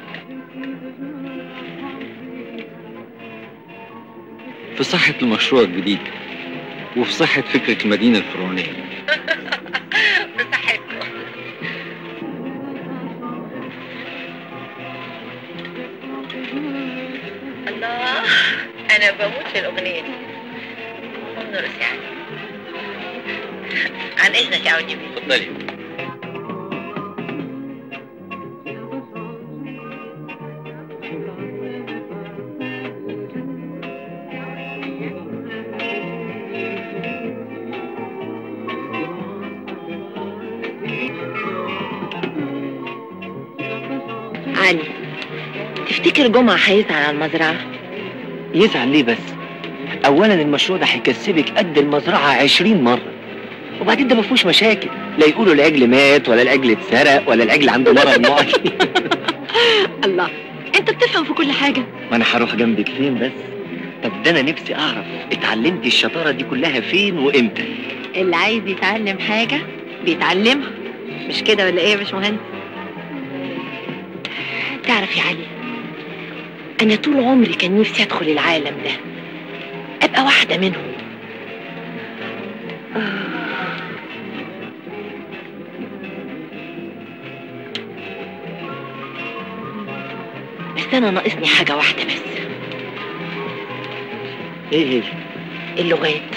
في صحة المشروع الجديد وفي صحة فكرة المدينة الفرعونية الله انا بموت في الاغنية دي ام نورس يعني عن اذنك يا عوني بيه اتفضلي علي تفتكر جمعة هيزعل على المزرعة يزعل ليه بس اولا المشروع ده هيكسبك قد المزرعة عشرين مرة وبعدين ده ما فيهوش مشاكل لا يقولوا العجل مات ولا العجل اتسرق ولا العجل عنده مرض معدي الله انت بتفهم في كل حاجة ما انا هروح جنبك فين بس طب ده انا نفسي اعرف اتعلمتي الشطارة دي كلها فين وامتى اللي عايز يتعلم حاجة بيتعلمها مش كده ولا ايه يا باشمهندس تعرف يا علي انا طول عمري كان نفسي ادخل العالم ده ابقى واحدة منهم بس انا ناقصني حاجة واحدة بس ايه هي اللغات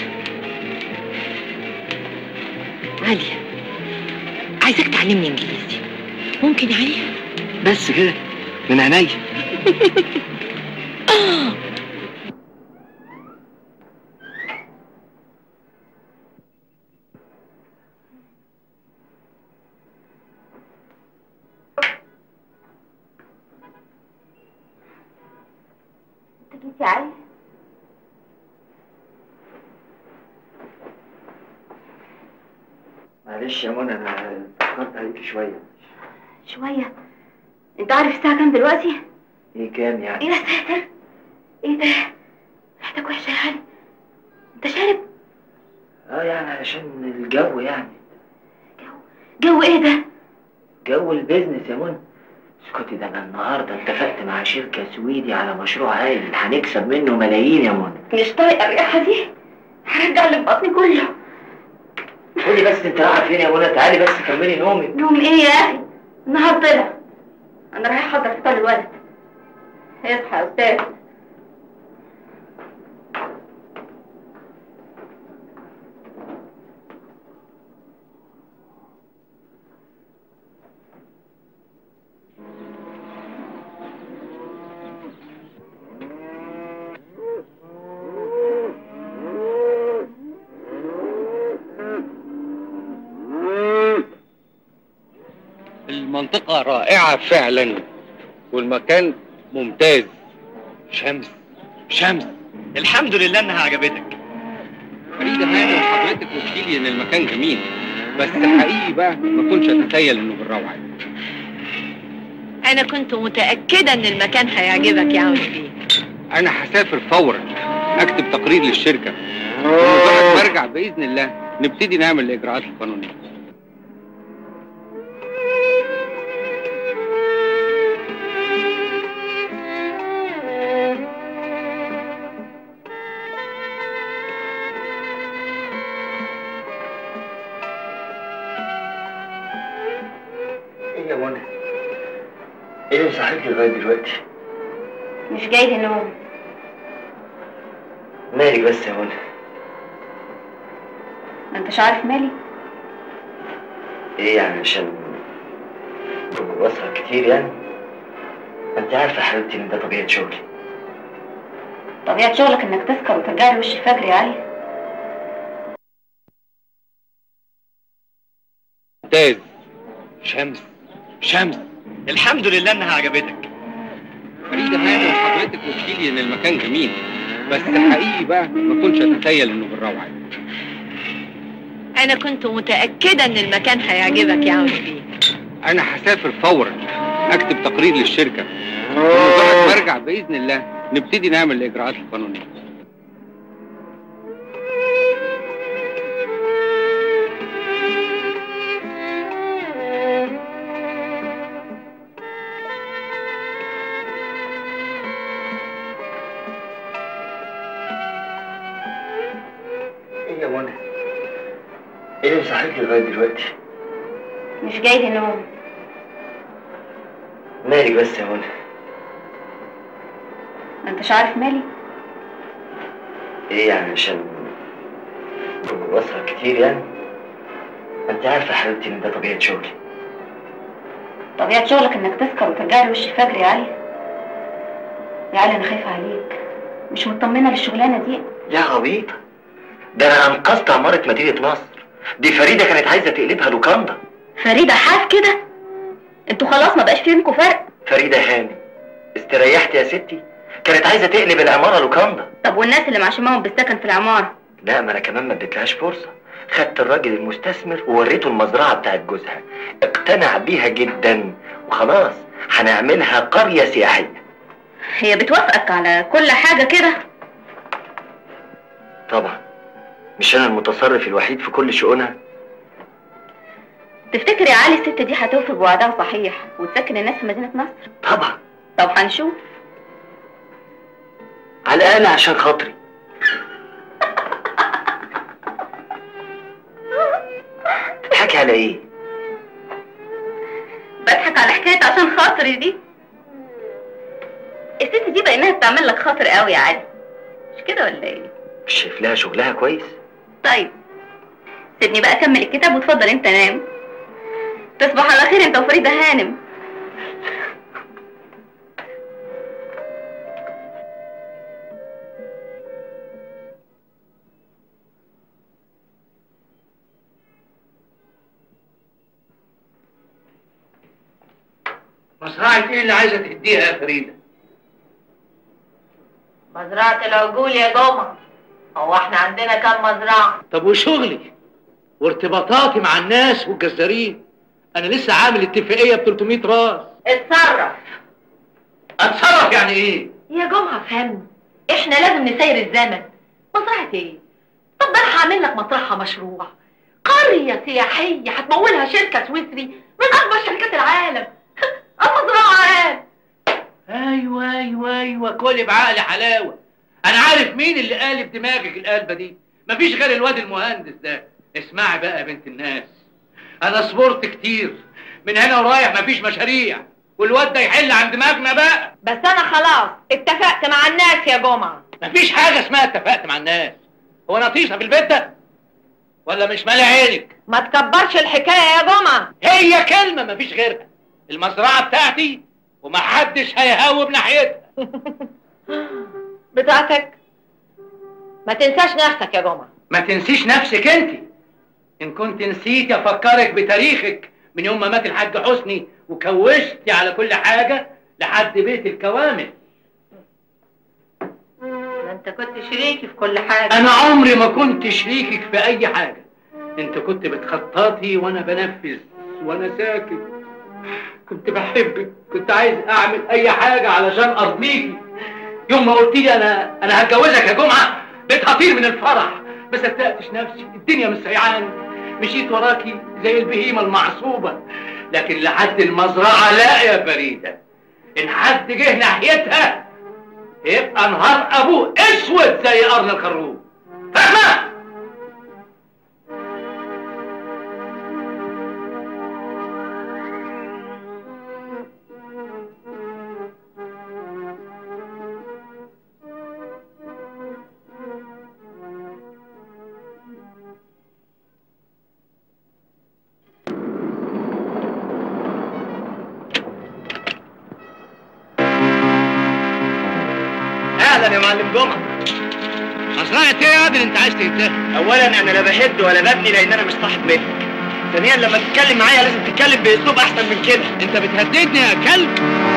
عليا عايزاك تعلمني انجليزي ممكن يا علي بس كده من عينيا انت جيت يا علي معلش يا منى انا فكرت عليك شوية شوية انت عارف الساعة كام دلوقتي؟ ايه كام يعني ايه يا ساتر؟ ايه ده؟ ريحتك وحشة يا علي انت شارب؟ اه يعني علشان الجو يعني جو ايه ده؟ جو البيزنس يا منى اسكتي ده انا النهارده اتفقت مع شركة سويدي على مشروع هايل هنكسب منه ملايين يا منى مش طايقة الريحة دي هرجع اللي في بطني كله قولي بس انت رايحة فين يا منى تعالي بس كملي نومك نوم ايه يا اخي؟ النهار طلع انا رايح احضر فطار الولد اصحى يا استاذ المنطقة رائعة فعلا والمكان ممتاز شمس شمس الحمد لله انها عجبتك فريدة هانم حضرتك قلت لي ان المكان جميل بس حقيقي بقى ما كنتش اتخيل انه بالروعة دي. انا كنت متأكدة ان المكان هيعجبك يا عوني بيه انا هسافر فورا اكتب تقرير للشركة ومجرد ما ارجع باذن الله نبتدي نعمل الاجراءات القانونية ايه اللي مصحيك لغايه دلوقتي؟ مش جاي لي نوم مالك بس يا منى؟ ما انتش عارف مالي ايه يعني عشان بسهر كتير يعني؟ ما انت عارفه يا حبيبتي ان ده طبيعه شغلي طبيعة شغلك انك تسكر وترجع لي وش الفجر يا علي ممتاز شمس شمس الحمد لله انها عجبتك فريدة هانم حضرتك قلت لي ان المكان جميل بس حقيقي بقى ما كنتش اتخيل انه بالروعه دي. انا كنت متاكده ان المكان هيعجبك يا عوني بيه انا هسافر فورا اكتب تقرير للشركه ومجرد ما ارجع باذن الله نبتدي نعمل الاجراءات القانونيه ايه يا منى؟ ايه اللي مصحيك لغايه دلوقتي؟ مش جاي لي نوم مالك بس يا منى؟ ما انتش عارف مالي ايه يعني عشان بسهر كتير يعني؟ ما انت عارفه يا حبيبتي ان ده طبيعه شغلي طبيعة شغلك انك تسكر وترجع لي وش الفجر يا علي يا علي انا خايفة عليك مش مطمنة للشغلانة دي يا عبيطه ده انا انقذت عماره مدينه نصر دي فريده كانت عايزه تقلبها لوكاندا فريدة حاف كده انتوا خلاص ما بقاش بينكوا فرق فريده هاني استريحت يا ستي كانت عايزه تقلب العماره لوكاندا طب والناس اللي معشماهم بالسكن في العمارة لا ما انا كمان ما اديتلهاش فرصه خدت الراجل المستثمر ووريته المزرعه بتاعت جوزها اقتنع بيها جدا وخلاص هنعملها قريه سياحيه هي بتوافقك على كل حاجة كده طبعا مش انا المتصرف الوحيد في كل شؤونها تفتكر يا علي الست دي هتوفي بوعدها صحيح وتسكن الناس في مدينة نصر طبعا طب هنشوف على الاقل عشان خاطري تضحكي على ايه بضحك على حكاية عشان خاطري دي الست دي بقيناها بتعمل لك خاطر قوي يا علي مش كده ولا ايه مش شايف لها شغلها كويس طيب سيبني بقى اكمل الكتاب وتفضل انت نام تصبح على خير انت وفريدة هانم مزرعة ايه اللي عايزة تهديها يا فريدة؟ مزرعة العجول يا جمعة هو احنا عندنا كام مزرعة طب وشغلي وارتباطاتي مع الناس والجزارين انا لسه عامل اتفاقية ب 300 راس اتصرف اتصرف يعني ايه؟ يا جمعة فهمني احنا لازم نسير الزمن مزرعة ايه طب ده انا هعمل لك مطرحها مشروع قرية سياحية هتمولها شركة سويسري من اكبر شركات العالم المزرعة عام ايوه ايوه ايوه كل بعقل حلاوه انا عارف مين اللي قالب دماغك القلبه دي مفيش غير الواد المهندس ده اسمعي بقى يا بنت الناس انا صبرت كتير من هنا ورايح مفيش مشاريع والواد ده يحل عن دماغنا بقى بس انا خلاص اتفقت مع الناس يا جمعة مفيش حاجه اسمها اتفقت مع الناس هو انا طيشه في البيت ده ولا مش مالي عينك ما تكبرش الحكاية يا جمعة هي كلمه مفيش غيرها المزرعه بتاعتي ومحدش هيهاوب ناحيتها بتاعتك ما تنساش نفسك يا جمعة ما تنسيش نفسك انت ان كنت نسيت افكرك بتاريخك من يوم ما مات الحاج حسني وكوشتي على كل حاجه لحد بيت الكوامل ده انت كنت شريكي في كل حاجة انا عمري ما كنت شريكك في اي حاجه انت كنت بتخططي وانا بنفذ وانا ساكت كنت بحبك كنت عايز اعمل اي حاجه علشان ارضيكي يوم ما قلت لي انا انا هتجوزك يا جمعه بقيت هطير من الفرح ما صدقتش نفسي الدنيا مش سيعاني مشيت وراكي زي البهيمه المعصوبه لكن لحد المزرعه لا يا فريده ان حد جه ناحيتها يبقى نهار ابوه اسود زي قرن الخروف فاهمه يا معلم جمعه مصلحة ايه يا عادل انت عايز تنتهي؟ اولا انا لا بهد ولا ببني لان انا مش صاحب ملك ثانيا لما تتكلم معايا لازم تتكلم باسلوب احسن من كده انت بتهددني يا كلب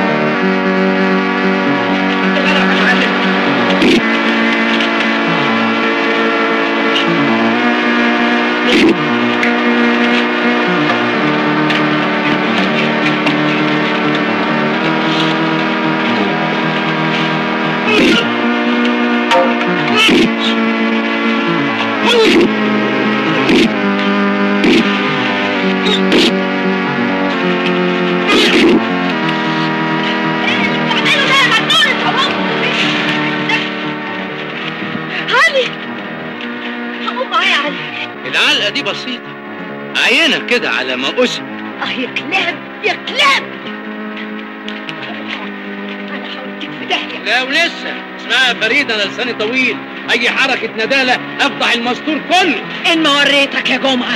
علي هقوم معايا يا علي العلقة دي بسيطة عينة كده على ما أسم اه يا كلاب يا كلاب انا هوديك في داهيه لا ولسه اسمها فريدة انا لساني طويل اي حركة ندالة افضح المستور كله ان ما وريتك يا جمعه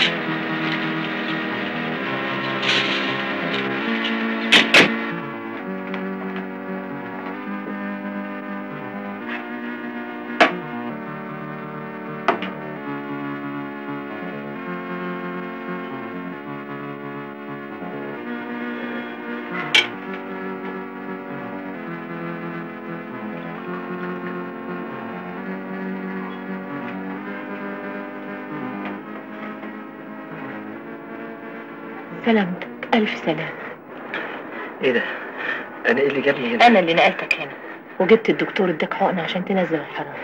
سلامتك الف سلام ايه ده؟ انا ايه اللي جابني هنا؟ انا اللي نقلتك هنا وجبت الدكتور اداك حقنه عشان تنزل الحراره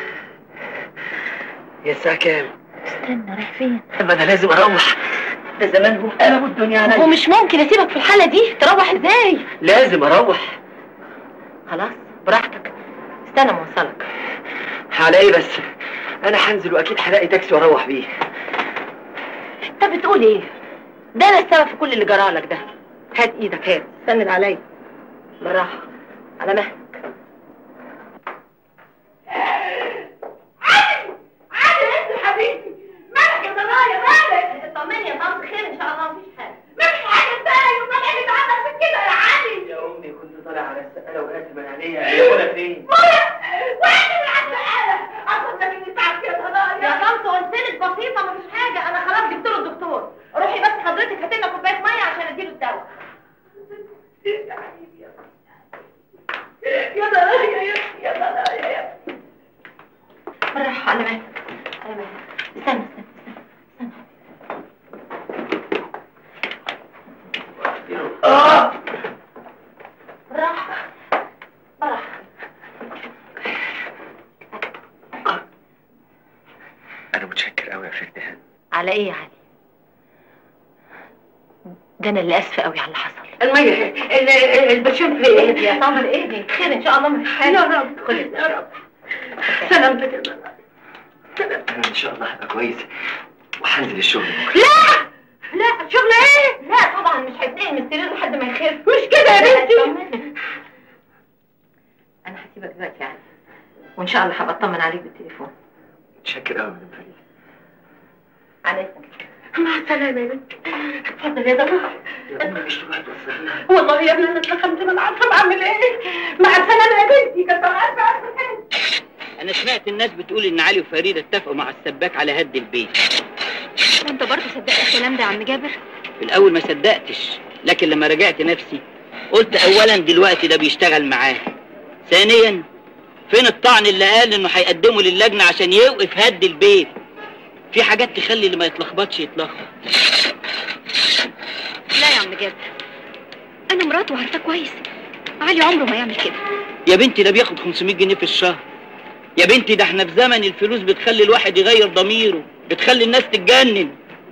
هي الساعة كام؟ استنى رايح فين ما انا لازم اروح ده زمانهم قلبوا الدنيا عليا ومش ممكن اسيبك في الحاله دي تروح ازاي لازم اروح خلاص براحتك استنى ما اوصلك على ايه بس؟ انا هنزل واكيد هلاقي تاكسي واروح بيه انت بتقول ايه ده انا السبب في كل اللي جرالك ده هات ايدك هات سند عليا بالراحه على مهلك عادل انت حبيبتي مالك يا ضنايا مالك اطمني يا طنط خير ان شاء الله مفيش حاجه مفيش حاجه ازاي امال ايه اللي اتعمل في كده يا علي يا امي كنت طالع على السقاله وقعت من عليها يا ولا فين؟ مويا وين من على السقاله اصلا ده مين تعب يا ضنايا يا طنط قلت لك بسيطه مفيش حاجه انا خلاص جبت له الدكتور روحي بس حضرتك هات لنا كوبايه ميه عشان اديله الدواء يا حبيبي يا يا ضنايا يا يا ضنايا يا بالراحه على مهلك على مهلك استنى استنى اه بالراحه بالراحه انا متشكر قوي يا فردان على ايه يا علي ده انا اللي اسفه قوي على اللي حصل المية البرشام في اهدي يا سمر اهدي خير ان شاء الله مفيش حاجه يا رب خد يا رب سلامتك يا ضنايا انا ان شاء الله هبقى كويس وهنزل الشغل بكره لا لا شغل ايه؟ لا طبعا مش هتنقل من السرير لحد ما يخف مش كده يا بنتي انا هسيبك دلوقتي يا علي وان شاء الله هبقى اطمن عليك بالتليفون متشكر قوي من فريد على اذنك مع السلامة يا بنتي اتفضل يا ضنايا يا امي مش تروحي توصليني والله يا ابني انا اتلخمت ما عارفه بعمل ايه مع السلامة يا بنتي كنت عارفة عارفة انا سمعت الناس بتقول ان علي وفريده اتفقوا مع السباك على هد البيت وانت برضه صدقت الكلام ده يا عم جابر في الاول ما صدقتش لكن لما رجعت نفسي قلت اولا دلوقتي ده بيشتغل معاه ثانيا فين الطعن اللي قال انه هيقدمه للجنه عشان يوقف هد البيت في حاجات تخلي اللي ما يتلخبطش يتلخبط لا يا عم جابر انا مراته وعارفاه كويس علي عمره ما يعمل كده يا بنتي ده بياخد 500 جنيه في الشهر يا بنتي ده احنا في زمن الفلوس بتخلي الواحد يغير ضميره بتخلي الناس تتجنن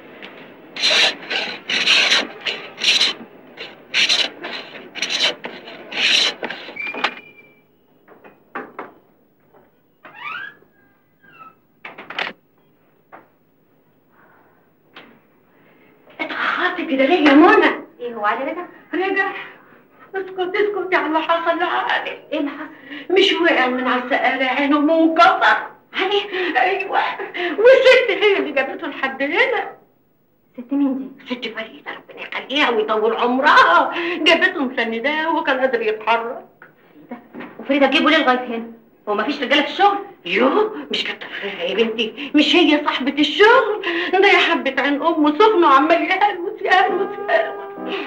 اتأخرت كده ليه يا منى؟ ايه هو علي رجع رجع اسكت اسكت يا اللي حصل لعلي ايه اللي حصل؟ مش وقع من على السقالة عينه منكسر علي ايوه والست هي اللي جابته لحد هنا ست مين دي؟ ست فريدة ربنا يخليها ويطول عمرها جابته مسنداه وكان قادر يتحرك وفريدة تجيبه ليه لغايه هنا؟ هو مفيش رجاله في الشغل يوه مش كتر خيرها يا بنتي مش هي صاحبة الشغل ده يا حبة عين أمه سخنة وعمال يهلوس يهلوس يهلوس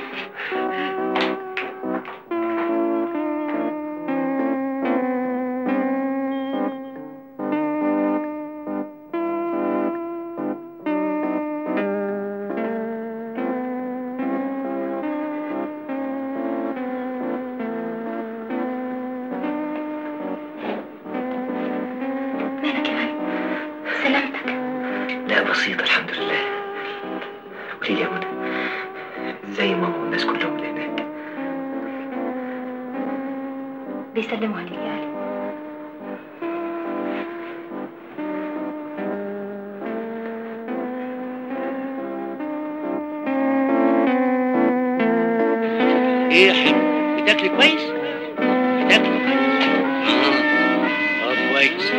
سلامتك لا بسيطة الحمد لله قولي لي يا منى ازاي ماما والناس كلهم اللي هناك بيسلموا عليك يا علي ايه يا حلو بتاكلي كويس؟ بتاكلي كويس اه اه كويس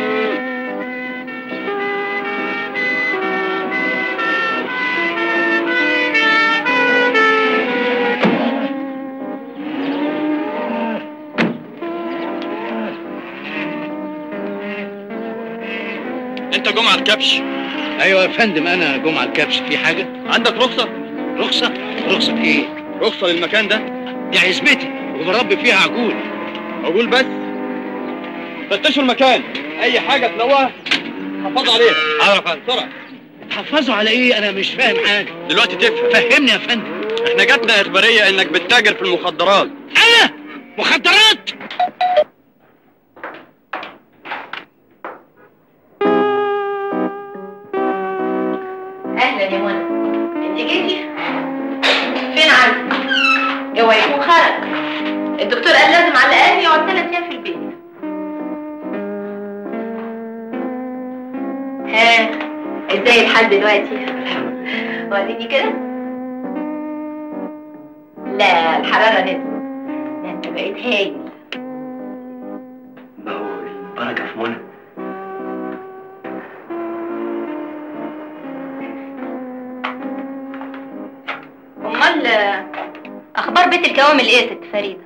انت جمعة الكبش ايوه يا فندم انا جمعه الكبش في حاجه عندك رخصة؟ رخصه رخصه ايه رخصة للمكان ده؟ دي عزبتي وبربي فيها عجول عقول بس فتشوا المكان اي حاجة تلاقوها حفظوا عليها اعرف أنا. بسرعة تحفظوا على ايه انا مش فاهم حاجه دلوقتي تفهم فهمني يا فندم احنا جاتنا اخبارية انك بتتاجر في المخدرات انا مخدرات اهلا يا منى انت جيتي فين عندك اوعى يكون خرج الدكتور قال لازم على الاقل يقعد ثلاث ايام في البيت ها ازاي الحال دلوقتي وريني كده لا الحراره نزلت ده انت بقيت هايل ما هو البركة في منى امال اخبار بيت الكوامل ايه يا ست فريده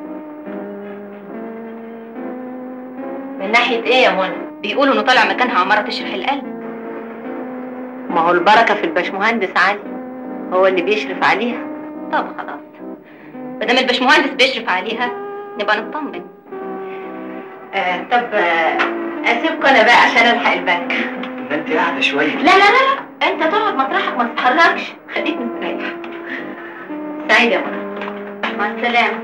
من ناحيه ايه يا منى بيقولوا انه طالع مكانها عماره تشرح القلب ما هو البركه في الباشمهندس علي هو اللي بيشرف عليها طب خلاص مادام الباشمهندس بيشرف عليها نبقى نطمن آه طب آه اسيبكم انا بقى عشان الحق البنك ما انت قاعدة شوية لا لا لا لا انت تقعد مطرحك ما تتحركش خليك مستريح سعيد يا منى مع السلامة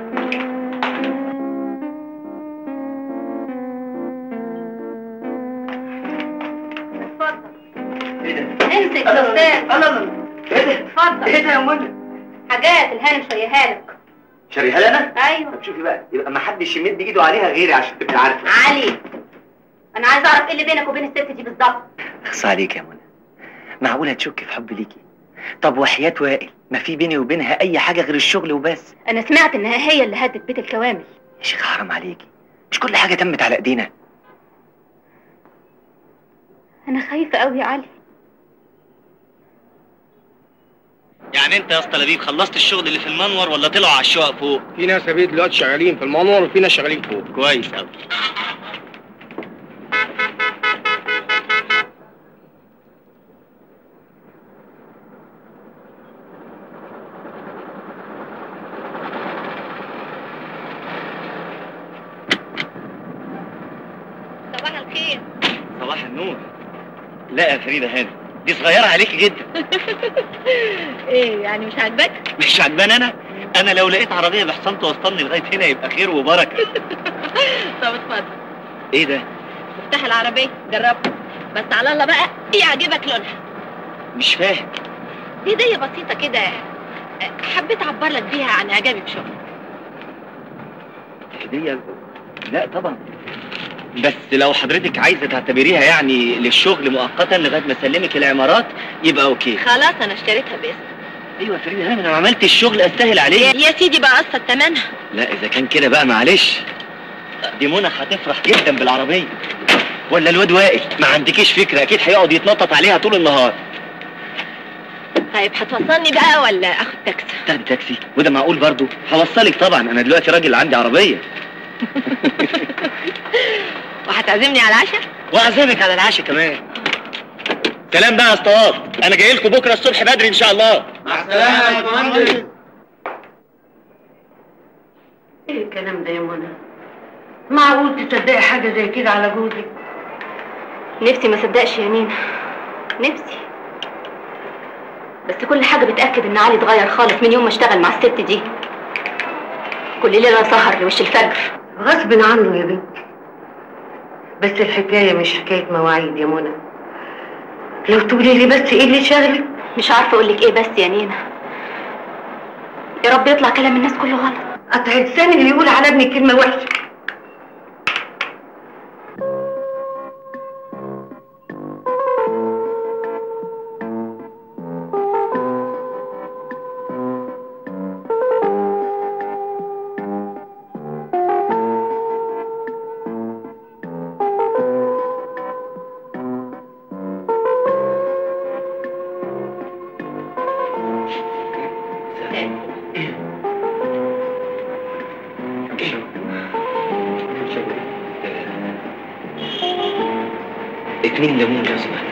اتفضل ايه ده؟ امسك يا استاذ الله الله ايه ده؟ اتفضل ايه ده يا منى؟ حاجات الهانم شويها لك شاريها لي انا؟ ايوه طب شوفي بقى يبقى ما حدش يمد ايده عليها غيري عشان تبقي عارفة علي انا عايزه اعرف ايه اللي بينك وبين الست دي بالظبط اخص عليك يا منى معقولة تشك في حبي ليكي طب وحياة وائل ما في بيني وبينها اي حاجة غير الشغل وبس انا سمعت انها هي اللي هدت بيت الكوامل يا شيخ حرام عليكي مش كل حاجة تمت على ايدينا انا خايفه قوي يا علي يعني انت يا اسطى لبيب خلصت الشغل اللي في المنور ولا طلعوا على الشقق فوق في ناس يا بيه دلوقتي شغالين في المنور وفي ناس شغالين فوق كويس قوي صباح الخير صباح النور لا يا فريده هاني دي صغيره عليكي جدا ايه يعني مش عاجبك مش عجبان انا انا لو لقيت عربيه بحصان توصلني لغايه هنا يبقى خير وبركه طب اتفضل ايه ده افتح العربيه جربها بس على الله بقى يعجبك لونها مش فاهم دي هديه بسيطه كده حبيت اعبر لك بيها عن اعجابي بشغلك هديه لا طبعا بس لو حضرتك عايزه تعتبريها يعني للشغل مؤقتا لغايه ما اسلمك العمارات يبقى اوكي خلاص انا اشتريتها باسمي ايوه يا فريده هاني انا ما عملت الشغل استاهل عليه يا سيدي بقى قصه ثمنها لا اذا كان كده بقى معلش دي منى هتفرح جدا بالعربيه ولا الواد وائل ما عندكيش فكره اكيد هيقعد يتنطط عليها طول النهار طيب هتوصلني بقى ولا اخد تاكسي تاخدي تاكسي وده معقول برضو هوصلك طبعا انا دلوقتي راجل عندي عربيه وهتعزمني على العشاء واعزمك على العشاء كمان سلام بقى يا اسطوات انا جاي لكم بكره الصبح بدري ان شاء الله مع السلامه يا باشمهندس ايه الكلام ده يا منى معقول تصدقي حاجه زي كده على جوزك نفسي ما صدقش يا نينا نفسي بس كل حاجة بتأكد إن علي اتغير خالص من يوم ما اشتغل مع الست دي كل ليلة سهر لوش الفجر غصب عنه يا بنتي بس الحكايه مش حكايه مواعيد يا منى لو تقولي لي بس ايه اللي شغلك مش عارفة أقولك إيه بس يا نينا يا رب يطلع كلام الناس كله غلط قطع لساني اللي يقول على ابني كلمه وحشه اتنين ليمون لو سمحت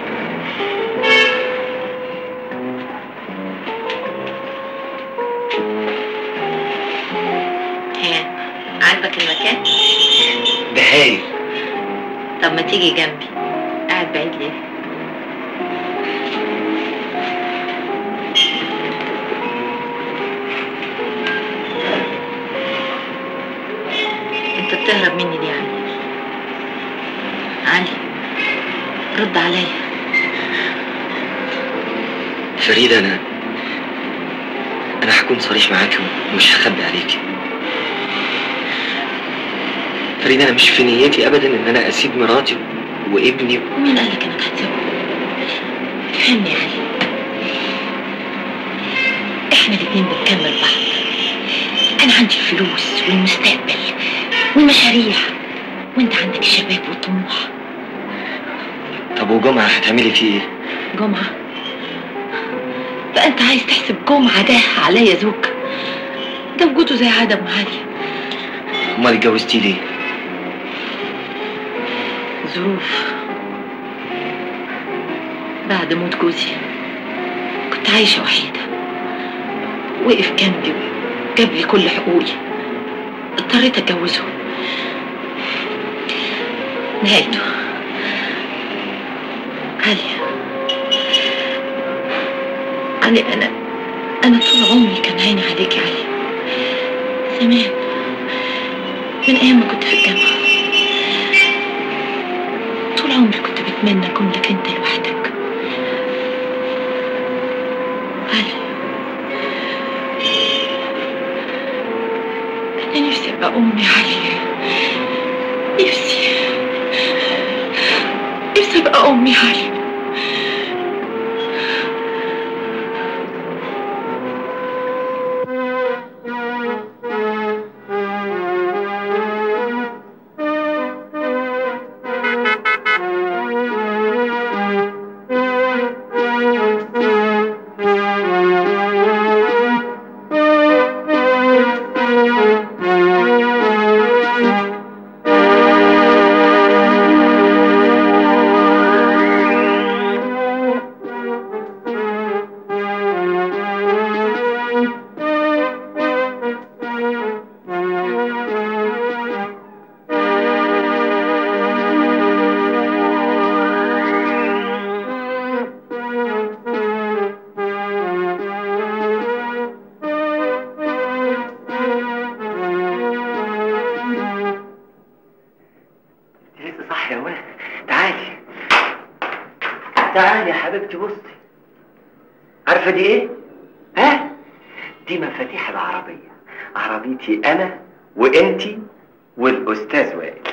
ها عاجبك المكان ده هايل طب ما تيجي جنبي قاعد بعيد ليه انت بتهرب مني ليه يا علي علي رد عليا فريدة أنا أنا هكون صريح معاكي ومش هخبي عليكي فريدة أنا مش في نيتي أبدا إن أنا أسيب مراتي وابني مين قال لك انك هتسيبه فهمني يا علي احنا الاتنين بنكمل بعض انا عندي الفلوس والمستقبل والمشاريع وانت عندك الشباب والطموح طب وجمعة هتعملي فيه إيه؟ جمعة بقى انت عايز تحسب جمعة ده عليا زوج ده وجوده زي عدم علي أمال اتجوزتي ليه؟ ظروف بعد موت جوزي كنت عايشة وحيدة وقف جنبي وجاب لي كل حقوقي اضطريت اتجوزه نهايته علي علي انا انا طول عمري كان عيني عليك يا علي زمان من ايام ما كنت في الجامعه طول عمري كنت بتمنى اكون لك انت لوحدك علي انا نفسي ابقى امي علي نفسي نفسي ابقى امي علي لسه صح يا ولد تعالي تعالي يا حبيبتي بصي عارفه دي ايه ها دي مفاتيح العربيه عربيتي انا وانتي والاستاذ وائل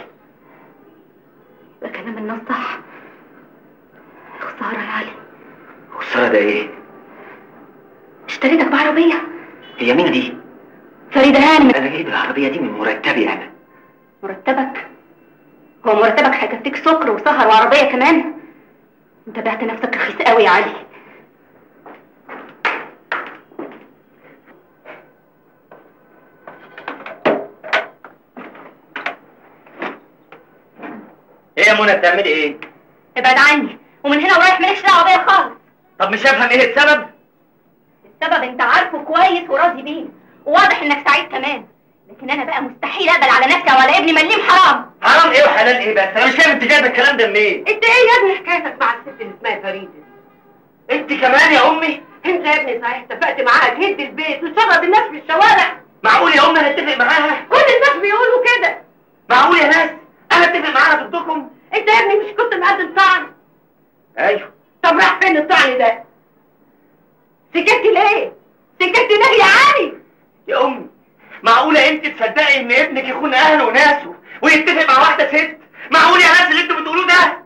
ده كلام الناس صح خسارة يا علي خساره ده ايه اشتريتك بعربية هي مين دي فريدة هانم انا جايب العربيه دي من مرتبي انا مرتبك هو مرتبك هيكفيك سكر وسهر وعربية كمان انت بعت نفسك رخيص قوي يا علي ايه يا منى بتعملي ايه ابعد عني ومن هنا ورايح مالكش دعوه بيا خالص طب مش افهم ايه السبب السبب انت عارفه كويس وراضي بيه وواضح انك سعيد كمان لكن انا بقى مستحيل اقبل على نفسي ولا ابني مليم حرام حرام ايه وحلال ايه بس انا مش فاهم انت جايبه الكلام ده منين انت ايه يا ابني حكايتك مع الست اللي اسمها فريده انت كمان يا امي انت يا ابني صحيح اتفقت معاها تهد البيت وتشرب الناس في الشوارع معقول يا امي انا اتفق معاها كل الناس بيقولوا كده معقول يا ناس انا اتفق معاها ضدكم انت يا ابني مش كنت مقدم طعن ايوه طب راح فين الطعن ده سكت ليه سكت ليه يا علي يا امي معقولة انت تصدقي ان ابنك يخون اهله وناسه ويتفق مع واحدة ست معقول يا ناس اللي انتوا بتقولوه ده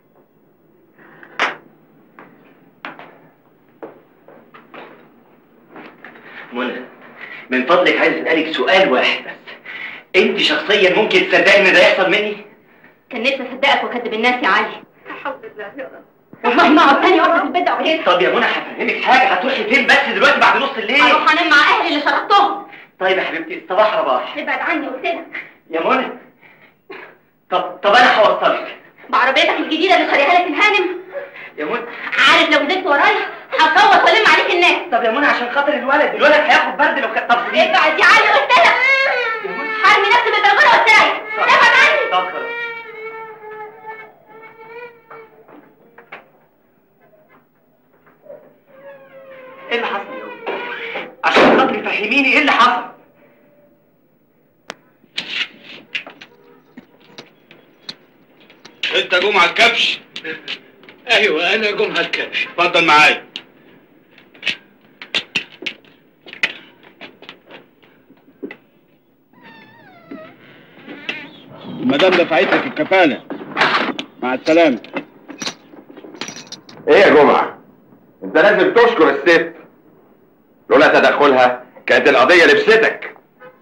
منى من فضلك عايز اسالك سؤال واحد بس انت شخصيا ممكن تصدقي ان ده يحصل مني كان نفسي اصدقك واكذب الناس يا علي لا حول الله يا رب والله ما اقعد تاني اقعد في البيت وعيد طب يا منى هفهمك حاجة هتروحي فين بس دلوقتي بعد نص الليل اروح انام مع اهلي اللي شرطتهم طيب يا حبيبتي الصباح رباح ابعد عني قلت لك يا منى طب طب انا هوصلك بعربيتك الجديده اللي شاريها لك الهانم يا منى عارف لو نزلت ورايا هصوت والم عليك الناس طب يا منى عشان خاطر الولد الولد هياخد برد لو كان طب سيبيني. ابعد يا علي قلت لك حرمي نفسي بالبلغوره والسايق ابعد عني طب خلاص ايه اللي حصل يا أمي؟ عشان خاطري فهميني ايه اللي حصل انت جمعة الكبش ايوه انا جمعه الكبش اتفضل معايا المدام دفعت لك الكفالة مع السلامة ايه يا جمعة انت لازم تشكر الست لولا تدخلها كانت القضية لبستك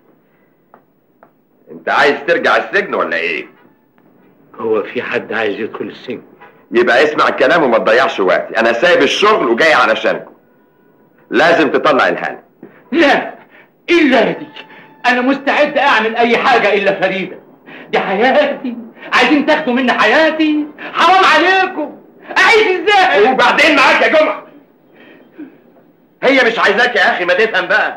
انت عايز ترجع السجن ولا ايه هو في حد عايز يدخل السجن يبقى اسمع الكلام وما تضيعش وقتي انا سايب الشغل وجاي علشانكم لازم تطلع الهانم لا الا دي انا مستعد اعمل اي حاجه الا فريده دي حياتي عايزين تاخدوا مني حياتي حرام عليكم اعيش ازاي وبعدين معاك يا جمعة هي مش عايزاك يا اخي ما تفهم بقى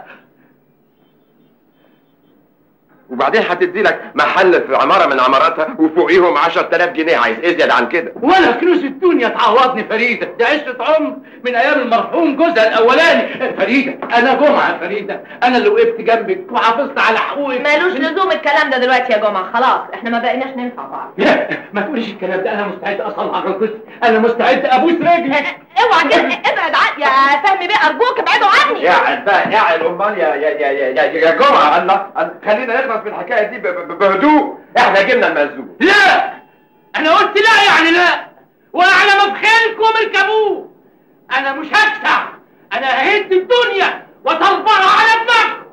وبعدين هتدي لك محل في عمارة من عماراتها وفوقيهم 10000 جنيه عايز ازيد عن كده ولا فلوس الدنيا تعوضني فريدة ده عشرة عمر من أيام المرحوم جوزها الأولاني فريدة أنا جمعة فريدة أنا اللي وقفت جنبك وحافظت على حقوقك مالوش لزوم الكلام ده دلوقتي يا جمعة خلاص احنا ما بقيناش ننفع بعض لا ما تقوليش الكلام ده أنا مستعد أصلح غلطتي أنا مستعد أبوس رجلي اوعى كده ابعد عن يا فهمي بيه ارجوك ابعدوا عني قاعد بقى قاعد امال يا يا يا يا, يا, يا جمعة الله خلينا نخلص من الحكاية دي ب- ب- بهدوء احنا جبنا المأذون لا أنا قلت لا يعني لا وأعلى مفخلكم الكابوس أنا مش هدفع أنا ههد الدنيا وتربعها على دماغكم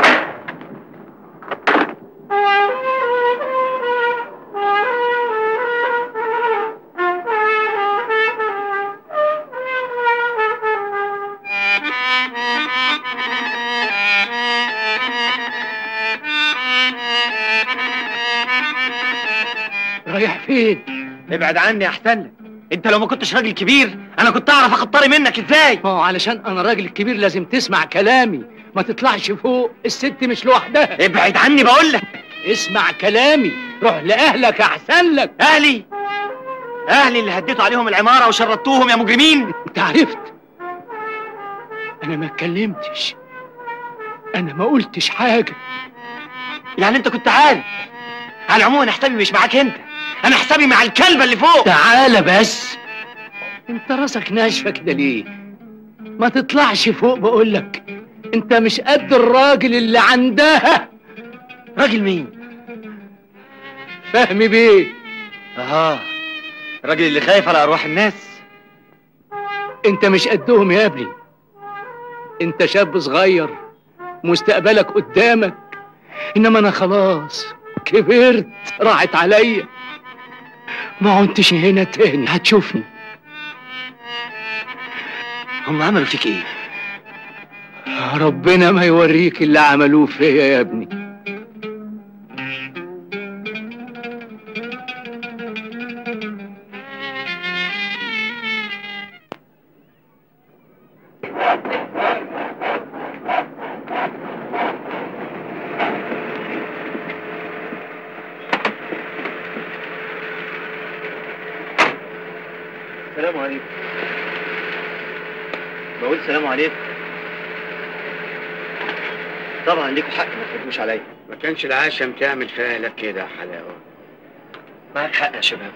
رايح فين؟ ابعد عني احسن لك انت لو ما كنتش راجل كبير انا كنت اعرف اخد طاري منك ازاي ما هو علشان انا راجل كبير لازم تسمع كلامي ما تطلعش فوق الست مش لوحدها ابعد عني بقول لك اسمع كلامي روح لاهلك احسن لك اهلي اهلي اللي هديتوا عليهم العماره وشردتوهم يا مجرمين انت عرفت انا ما اتكلمتش انا ما قلتش حاجه يعني انت كنت عارف على العموم انا حسابي مش معاك انت انا حسابي مع الكلبه اللي فوق تعالى بس انت راسك ناشفه كده ليه ما تطلعش فوق بقول لك انت مش قد الراجل اللي عندها راجل مين فهمي بيه اها الراجل اللي خايف على ارواح الناس انت مش قدهم يا ابني انت شاب صغير مستقبلك قدامك انما انا خلاص كبرت راحت عليا ما عدتش هنا تاني هتشوفني هم عملوا فيك ايه ربنا ما يوريك اللي عملوه فيا يا ابني سلام عليكم بقول سلام عليكم طبعا ليكوا حق ما تردوش عليا ما كانش العشم تعمل فيها لك كده يا حلاوه معاك حق يا شباب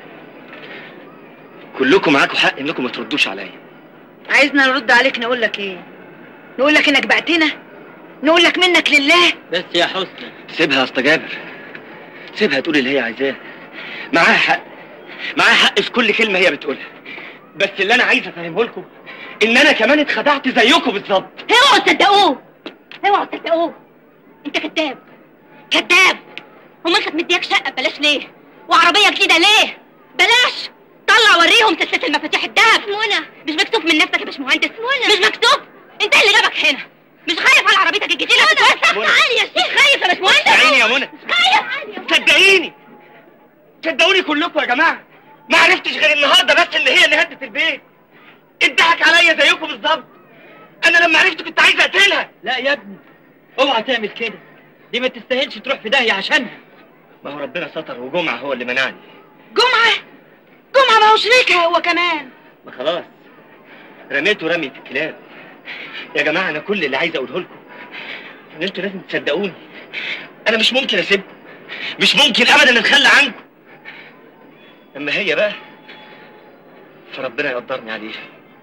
كلكم معاكوا حق انكم ما تردوش عليا عايزنا نرد عليك نقول لك ايه نقول لك انك بعتنا نقول لك منك لله بس يا حسني سيبها يا اسطى جابر سيبها تقول اللي هي عايزاه معاها حق معاها حق في كل كلمه هي بتقولها بس اللي انا عايز افهمه لكم ان انا كمان اتخدعت زيكم بالظبط اوعوا تصدقوه اوعوا تصدقوه انت كذاب كذاب امال كانت مدياك شقه ببلاش ليه وعربيه جديده ليه بلاش طلع وريهم سلسله المفاتيح الدهب منى مش مكتوب من نفسك يا باشمهندس منى مش مكتوب انت اللي جابك هنا مش خايف على عربيتك الجديده هتتوسخ منى. تعالي يا شيخ خايف يا باشمهندس صدقيني يا منى مش خايف صدقيني صدقوني كلكم يا جماعه ما عرفتش غير النهارده بس ان هي اللي هدت البيت اتضحك عليا زيكم بالظبط انا لما عرفت كنت عايز اقتلها لا يا ابني اوعى تعمل كده دي ما تستاهلش تروح في داهيه عشانها ما هو ربنا ستر وجمعه هو اللي منعني جمعه جمعه ما هو شريكها هو كمان ما خلاص رميته رمية الكلاب يا جماعة أنا كل اللي عايز أقوله لكم إن أنتوا لازم تصدقوني أنا مش ممكن أسيبكم مش ممكن أبدا أتخلى عنكم أما هي بقى فربنا يقدرني عليها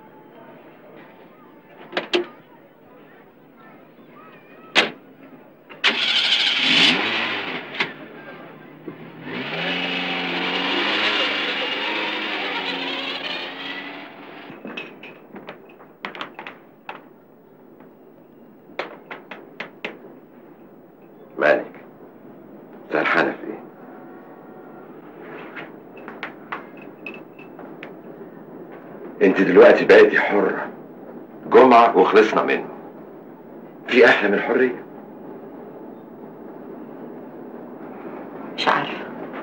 مالك سرحانة في ايه؟ انت دلوقتي بقيتي حرة جمعة وخلصنا منه في احلى من الحرية مش عارفة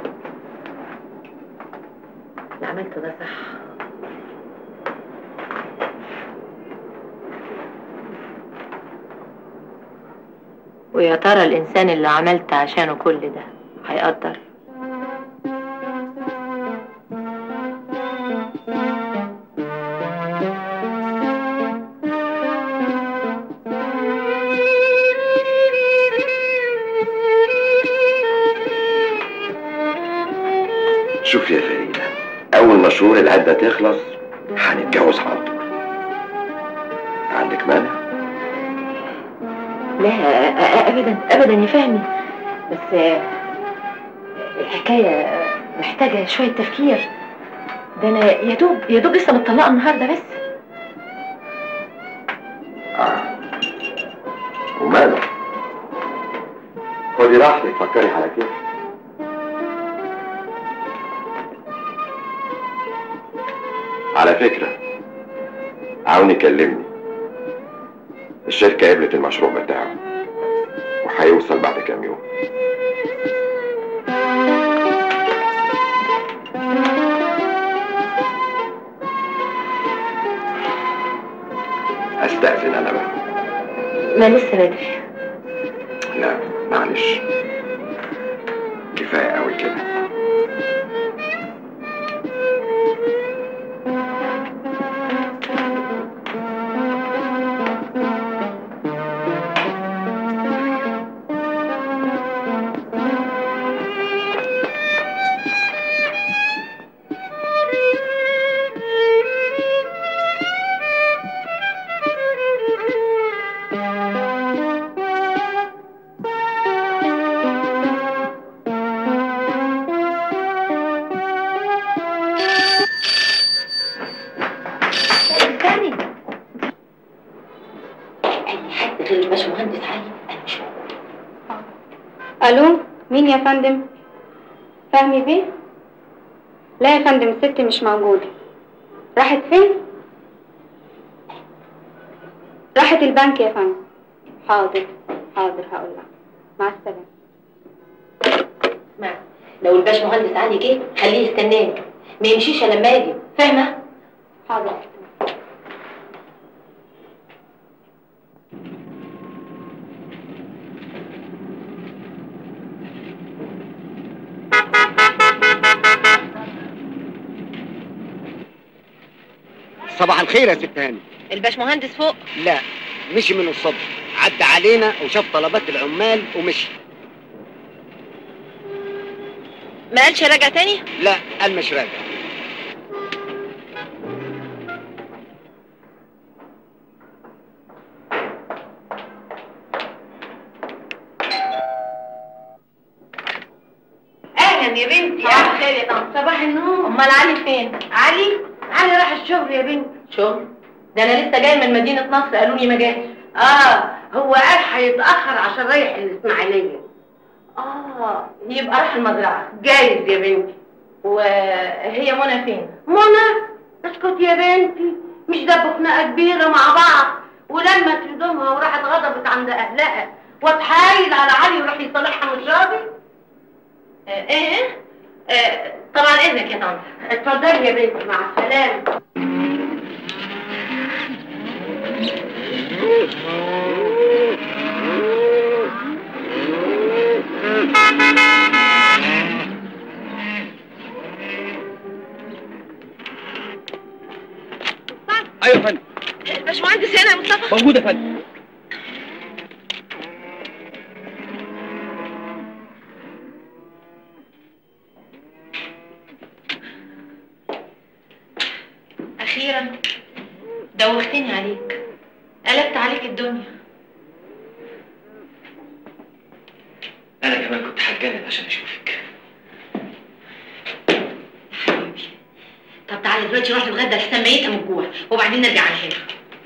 اللي عملته ده صح ويا ترى الإنسان اللي عملت عشانه كل ده هيقدر شوف يا فريدة اول ما شهور العدة تخلص هنتجوز على طول عندك مانع؟ لا أ- أ- أبدا أبدا يا فهمي بس آه، الحكاية محتاجة شوية تفكير ده أنا يا دوب يا دوب لسه مطلقة النهاردة بس اه وماله خدي راحتك فكري على كده على فكرة عاوني كلمني الشركة قبلت المشروع بتاعه وهيوصل بعد كام يوم استأذن انا بقى ما لسه بدري لا معلش كفاية قوي كده استني أي حد غير الباشمهندس علي أنا مش الو مين يا فندم فهمي بيه لا يا فندم الست مش موجوده راحت فين راحت البنك يا فندم حاضر حاضر هقول لها مع السلامه اسمع لو الباشمهندس علي جه خليه يستناني ما يمشيش إلا لما اجي فاهمه حاضر صباح الخير يا ست هاني الباشمهندس فوق لا مشي من الصبح عدى علينا وشاف طلبات العمال ومشي ما قالش راجع تاني لا قال مش راجع اهلا يا بنتي صباح الخير يا طنط صباح النور امال علي فين علي علي راح الشغل يا بنتي شغل ده انا لسه جاي من مدينه نصر قالوا لي ما جاش اه هو قال هيتاخر عشان رايح الاسماعيليه اه يبقى راح المزرعه جايز يا بنتي وهي منى فين منى اسكت يا بنتي مش ده خناقه كبيره مع بعض ولما تلزمها وراحت غضبت عند اهلها وتحايل على علي وراح يصالحها مش راضي ايه آه، طبعا اذنك يا طنط اتفضلي يا بنتي مع السلامه ايوه يا فندم الباشمهندس هنا يا مصطفى موجود يا فندم اخيرا دوختني عليك قلبت عليك الدنيا انا كمان كنت هتجنن عشان اشوفك طب تعالى دلوقتي نروح نتغدى لسه ميته من الجوع وبعدين نرجع على هنا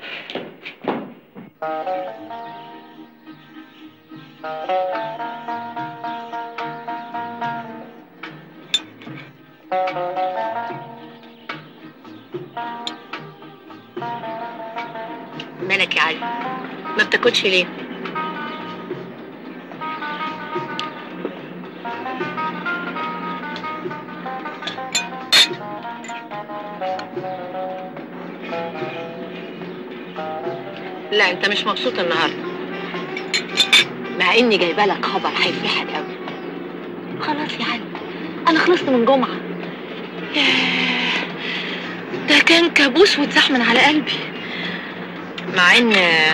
مالك يا علي ما بتاكلش ليه لا انت مش مبسوط النهارده مع اني جايبه لك خبر هيفرحك قوي خلاص يا علي انا خلصت من جمعه ياه، ده كان كابوس واتزحمن على قلبي مع ان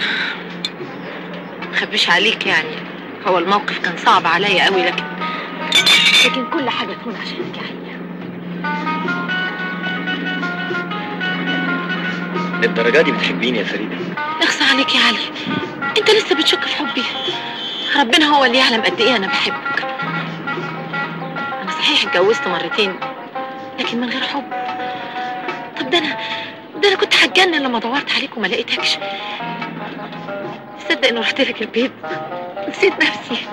مخبيش عليك يعني هو الموقف كان صعب عليا قوي لكن لكن كل حاجه تكون عشانك يا علي للدرجه دي بتحبيني يا فريده اخصى عليك يا علي انت لسه بتشك في حبي ربنا هو اللي يعلم قد ايه انا بحبك انا صحيح اتجوزت مرتين لكن من غير حب طب ده انا ده انا كنت هتجنن لما دورت عليك وما لقيتكش تصدق اني رحت لك البيت نسيت نفسي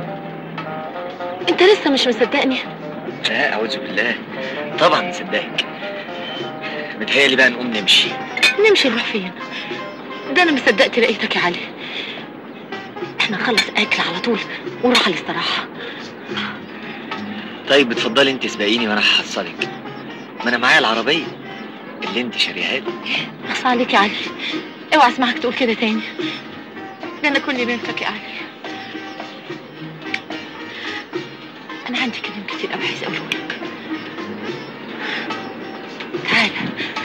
انت لسه مش مصدقني لا اعوذ بالله طبعا مصدقك متهيألي بقى نقوم نمشي نمشي نروح فين ده انا مصدقت لقيتك يا علي احنا نخلص اكل على طول ونروح على الاستراحه طيب بتفضلي انت سبقيني وانا هحصلك ما انا معايا العربيه اللي انت شاريها لي اخصى عليك يا علي اوعى اسمعك تقول كده تاني ده انا كل بنتك يا علي انا عندي كلام كتير قوي عايز اقوله لك تعالى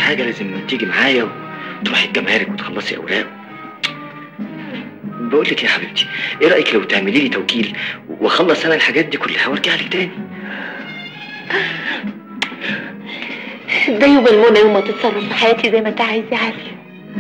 حاجه لازم تيجي معايا وتروحي الجمارك وتخلصي اوراق بقول لك يا حبيبتي ايه رايك لو تعملي لي توكيل واخلص انا الحاجات دي كلها وارجع لك تاني ده يوم المنى يوم ما تتصرف في حياتي زي ما انت عايز يا علي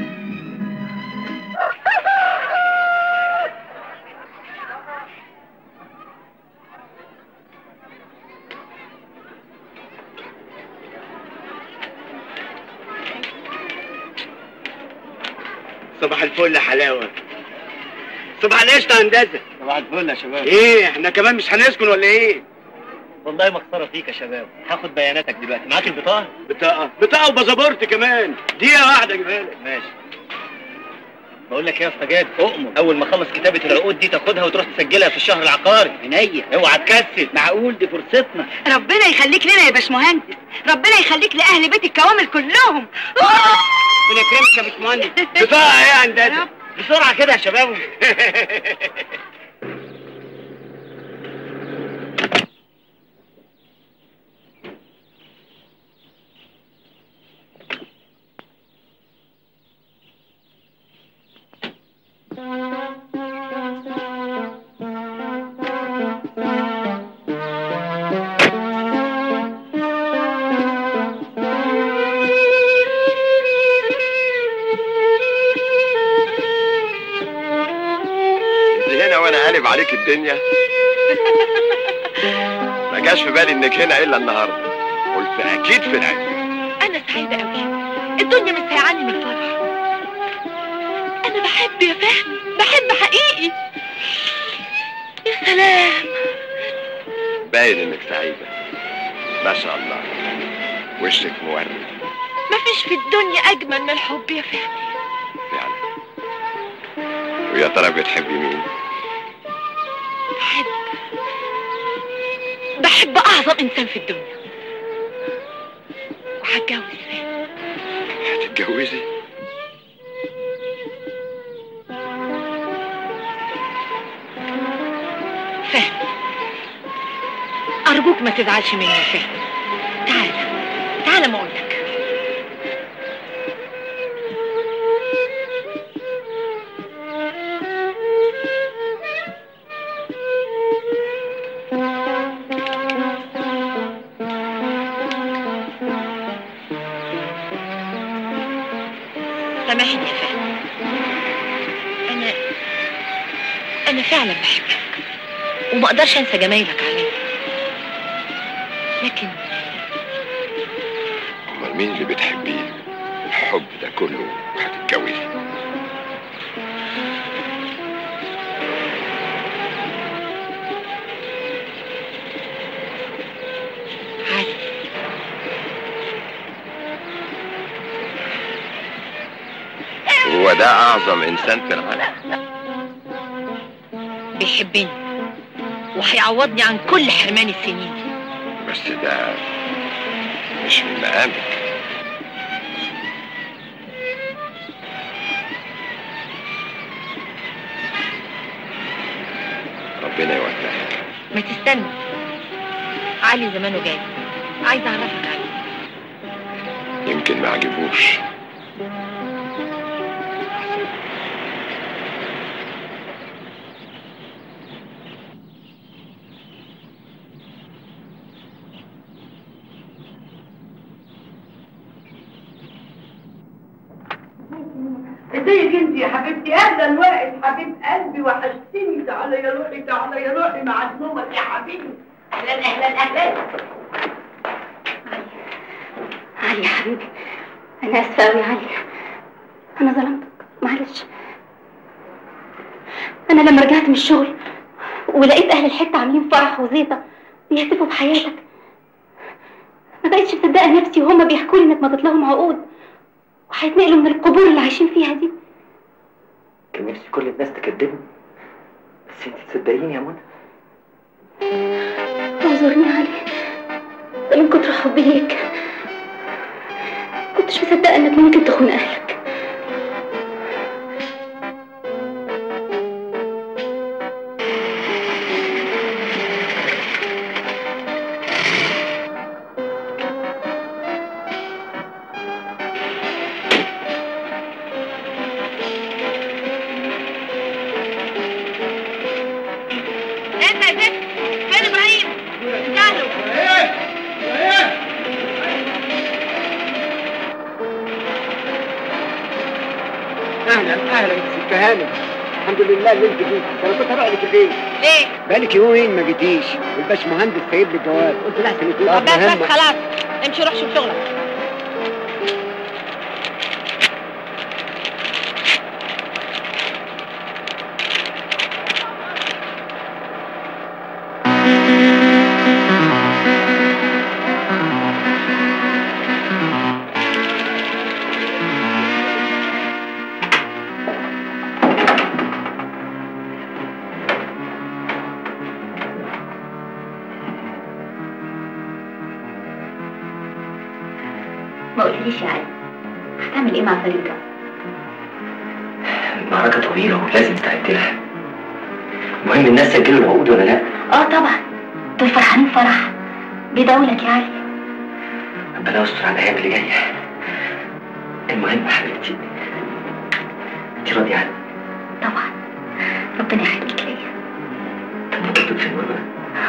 صباح الفل يا حلاوه صباح القشطه يا هندسه صباح الفل يا شباب ايه احنا كمان مش هنسكن ولا ايه والله مسخره فيك يا شباب هاخد بياناتك دلوقتي معاك البطاقه بطاقه بطاقه وباسبورت كمان دقيقه واحده اجيبها لك ماشي بقول لك ايه يا استاذ جاد اؤمر اول ما اخلص كتابه العقود دي تاخدها وتروح تسجلها في الشهر العقاري عينيا اوعى تكسل معقول دي فرصتنا ربنا يخليك لنا يا باشمهندس ربنا يخليك لاهل بيت الكوامل كلهم ربنا يكرمك يا باشمهندس بطاقه ايه يا هندسه بسرعه كده يا شباب انت هنا وانا قالب عليك الدنيا ما جاش في بالي انك هنا الا النهارده قلت اكيد في العيد انا سعيده قوي الدنيا مش سايعاني من الفرح انا بحب يا فهمي بحب حقيقي يا سلام باين انك سعيده ما شاء الله وشك مورد مفيش في الدنيا اجمل من الحب يا فهمي فعلا ويا ترى بتحبي مين بحب بحب اعظم انسان في الدنيا وهتجوز فهمي هتتجوزي فهمي ارجوك ما تزعلش مني يا فهمي تعال تعال ما اقولك سامحني يا فهمي انا انا فعلا بحبك وما اقدرش انسى جمايلك عليا لكن امال مين اللي بتحبيه الحب ده كله هتتجوزي عادي هو ده اعظم انسان في العالم بيحبني وهيعوضني عن كل حرمان السنين دي بس ده مش من مقامك ربنا يوفقك ما تستنى علي زمانه جاي عايز اعرفك عليه يمكن ما عجبوش ازيك انت يا حبيبتي اهلا واقف حبيب قلبي وحشتني تعالى يا روحي تعالى يا روحي مع نومك يا حبيبي اهلا اهلا اهلا علي يا حبيبي انا اسفه قوي يا علي انا ظلمتك معلش انا لما رجعت من الشغل ولقيت اهل الحته عاملين فرح وزيطه بيهتفوا بحياتك ما بقتش مصدقه نفسي وهما بيحكوا لي انك مضت لهم عقود وهيتنقلوا من القبور اللي عايشين فيها دي كان نفسي كل الناس تكدبني بس انت تصدقيني يا منى اعذرني يا علي ده من كتر حبي ليك كنتش مصدقه انك ممكن تخون اهلك اهلا اهلا يا ست هانم الحمد لله اللي انت جيت انا كنت هروح لك فين ليه؟ بقالك يومين ما جيتيش والباش مهندس سايب لي الجواب قلت لحسن يكون طب بس مهمة. بس خلاص امشي روح شوف شغلك ما قلتليش يا علي هتعمل ايه مع فريدة؟ معركة طويلة ولازم تعد لها المهم الناس سجلوا العقود ولا لا اه طبعا دول فرحانين فرح بيدعوا لك يا علي ربنا يستر على الايام اللي جايه المهم يا حبيبتي انت راضية عني طبعا ربنا يخليك ليا طب مكتوب في الورقة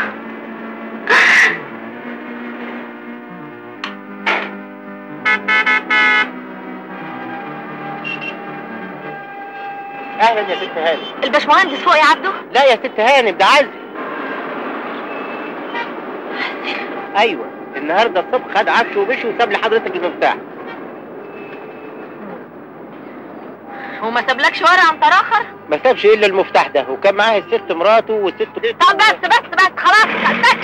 اهلا يا ست هانم الباشمهندس فوق يا عبده لا يا ست هانم ده عزي ايوه النهارده الصبح خد عفشه ومشي وساب لحضرتك المفتاح وما سابلكش ورقه عن تراخر ما سابش الا المفتاح ده وكان معاه الست مراته والست طب بس بس بس خلاص ما تقلقش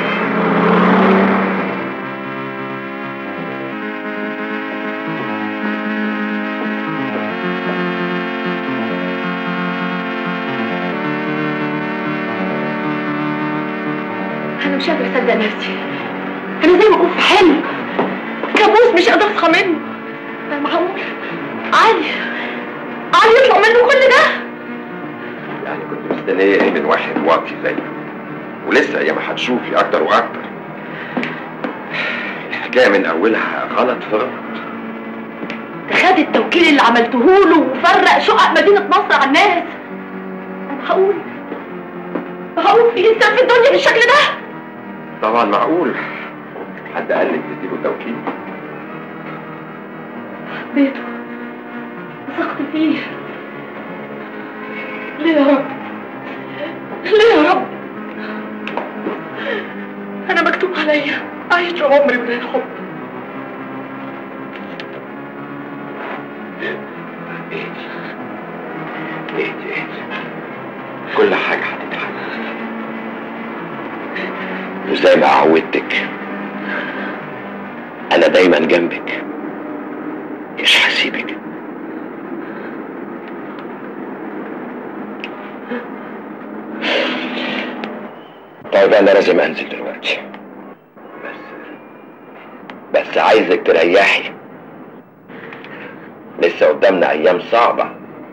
انا مش قادره اصدق نفسي انا زي ما اكون في حلم كابوس مش قادره اصحى منه ده معقول علي علي يطلع منه كل ده يعني كنت مستنية ايه من واحد واطي زيك ولسه يا ما هتشوفي اكتر واكتر الحكاية من اولها غلط في غلط ده خد التوكيل اللي عملته له وفرق شقق مدينه نصر على الناس انا هقول هقول في انسان في الدنيا بالشكل ده طبعا معقول حد قال لك تديله توكيل بيته وثقت فيه ليه يا رب ليه يا رب انا مكتوب عليا اعيش عمري من الحب اهدي اهدي كل حاجة هتتحل وزي ما عودتك انا دايما جنبك مش هسيبك طيب انا لازم انزل دلوقتي بس بس عايزك تريحي لسه قدامنا ايام صعبه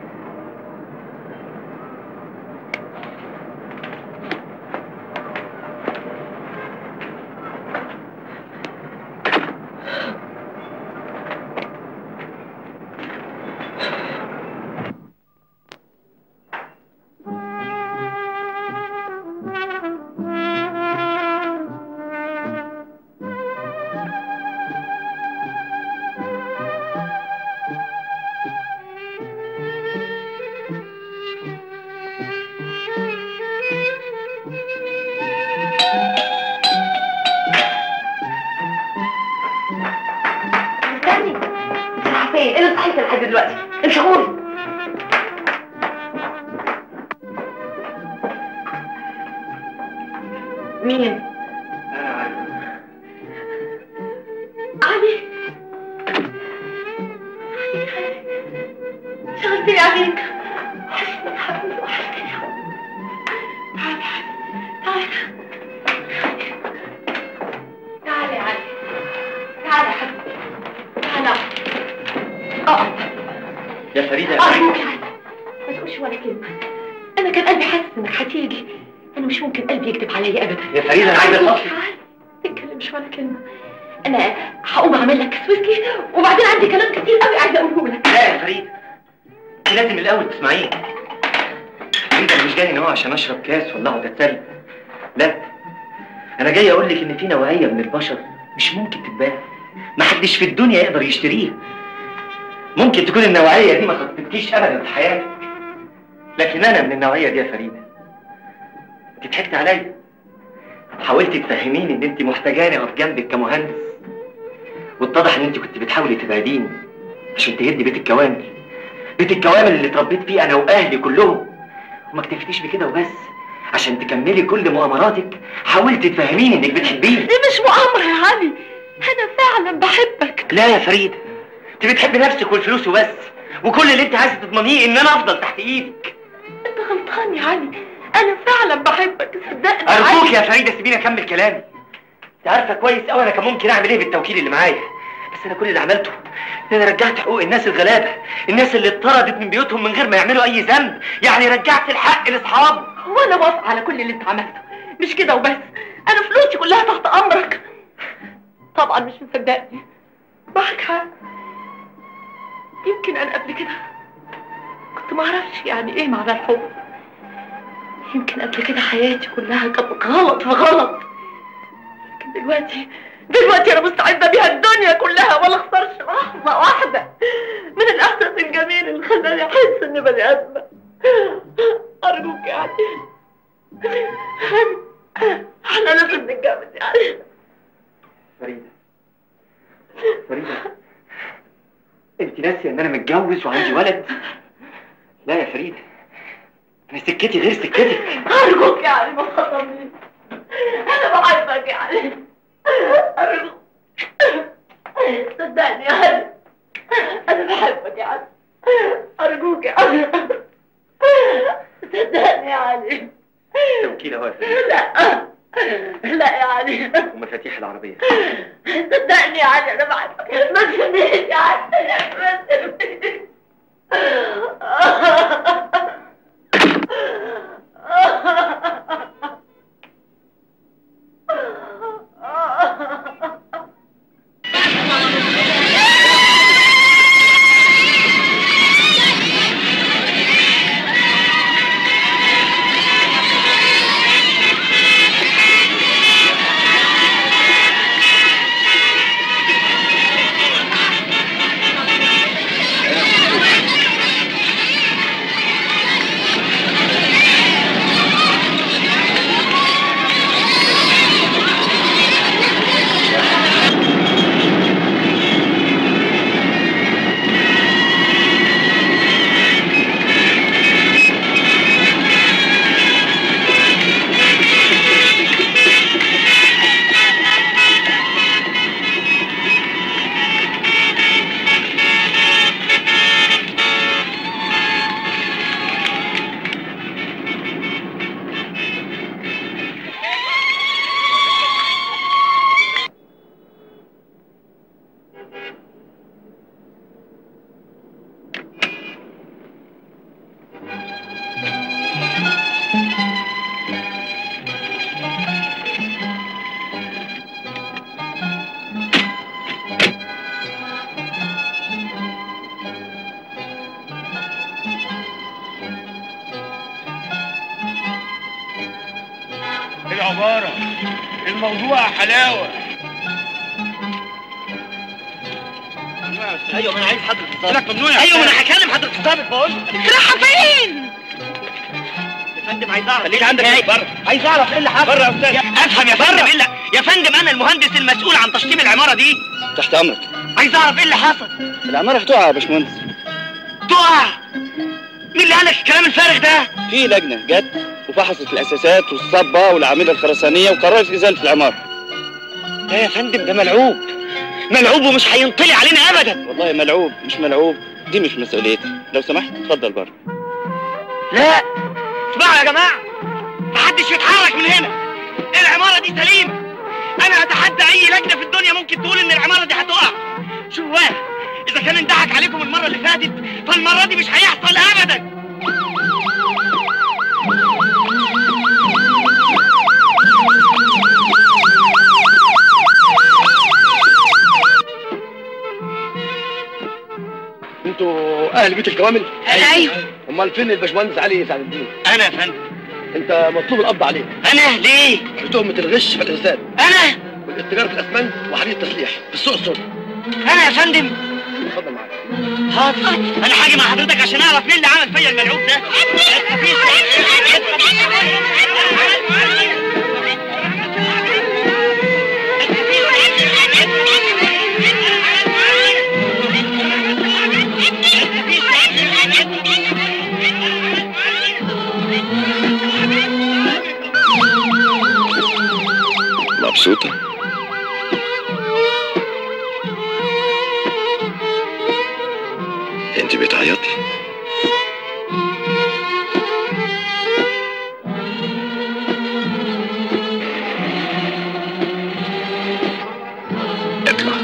استني انت رايحه فين؟ ايه اللي صحيت لحد دلوقتي؟ امشي غوري مين؟ علي شغلتني عليك وحشتني يا حبيبي وحشتني يا حبيبي تعالي تعالي تعالي تعالي يا علي تعالي يا حبيبي تعالي اقعد يا فريدة ارجوك يا علي ما تقولش ولا كلمه انا كان قلبي حاسس انك هتيجي انا مش ممكن قلبي يكذب عليا ابدا يا فريدة انا عايز أرجوك اتصل يا علي ما تتكلمش ولا كلمه انا هقوم اعمل لك كاس ويسكي وبعدين عندي كلام كتير قوي عايزه اقوله لك لا يا فريد انت لازم الاول تسمعيني انت أنا مش جاي هنا عشان اشرب كاس ولا اقعد اتسلى لا انا جاي اقول لك ان في نوعيه من البشر مش ممكن تتباع ما حدش في الدنيا يقدر يشتريها ممكن تكون النوعيه دي ما خطبتكيش ابدا في حياتك لكن انا من النوعيه دي يا فريده انت ضحكت عليا حاولت تفهميني ان انت محتاجاني اقف جنبك كمهندس واتضح ان انت كنت بتحاولي تبعديني عشان تهدي بيت الكوامل بيت الكوامل اللي اتربيت فيه انا واهلي كلهم وما اكتفيتيش بكده وبس عشان تكملي كل مؤامراتك حاولت تفهميني انك بتحبيني دي مش مؤامرة يا علي أنا فعلا بحبك لا يا فريده انت بتحبي نفسك والفلوس وبس وكل اللي انت عايزه تضمنيه ان انا افضل تحت ايدك أنت غلطان يا علي أنا فعلا بحبك صدقني يا ارجوك علي. يا فريده سيبيني اكمل كلامي انت عارفه كويس قوي انا كان ممكن اعمل ايه بالتوكيل اللي معايا بس انا كل اللي عملته ان انا رجعت حقوق الناس الغلابه الناس اللي اتطردت من بيوتهم من غير ما يعملوا اي ذنب يعني رجعت الحق لاصحابه هو أنا موافقة على كل اللي أنت عملته مش كده وبس أنا فلوسي كلها تحت أمرك طبعا مش مصدقني معك حق يمكن أنا قبل كده كنت معرفش يعني إيه معنى الحب يمكن قبل كده حياتي كلها كانت غلط في غلط لكن دلوقتي دلوقتي أنا مستعدة بيها الدنيا كلها ولا أخسرش لحظة واحدة من الإحساس الجميل اللي خلاني أحس إني بني آدمة أرجوك يعني احنا لازم نتجوز يعني فريده فريده انت ناسيه ان انا متجوز وعندي ولد لا يا فريده انا سكتي غير سكتك أرجوك يعني ما تخطبنيش أنا بحبك يعني أرجوك صدقني يعني أنا بحبك يعني أرجوك يعني صدقني يعني توكيل اهو يا فريده لا لا يعني ومفاتيح العربيه صدقني يعني أنا بحبك ما تسيبنيش يعني ما تسيبنيش العبارة الموضوع حلاوة ايوه ما انا عايز حضرة لك ممنوع ايوه ما انا هكلم حضرة الضابط بقول رايحة فين؟ يا فندم عايز اعرف خليك عندك بره عايز اعرف ايه اللي حصل بره يا استاذ افهم يا فندم ايه اللي يا فندم انا المهندس المسؤول عن تشطيب العمارة دي تحت امرك عايز اعرف ايه اللي حصل العمارة هتقع يا باشمهندس تقع مين اللي قالك الكلام الفارغ ده في لجنة جت وفحصت الاساسات والصبة والاعمدة الخرسانية وقررت ازالة العمارة لا يا فندم ده ملعوب ملعوب ومش هينطلي علينا ابدا والله ملعوب مش ملعوب دي مش مسؤوليتي لو سمحت اتفضل بره لا اسمعوا يا جماعة محدش يتحرك من هنا العمارة دي سليمة انا اتحدى اي لجنة في الدنيا ممكن تقول ان العمارة دي هتقع شوف بقى اذا كان انضحك عليكم المرة اللي فاتت فالمرة دي مش هيحصل ابدا انتوا اهل بيت الكوامل ايوه امال فين الباشمهندس علي سعد الدين انا يا فندم انت مطلوب القبض عليه انا ليه بتهمه الغش في الارسال انا والاتجار في الاسمنت وحديد التسليح في السوق السوداء انا يا فندم اتفضل معايا حاضر انا هاجي مع حضرتك عشان اعرف مين اللي عمل فيا الملعوب ده مبسوطة؟ انت بتعيطي اطلع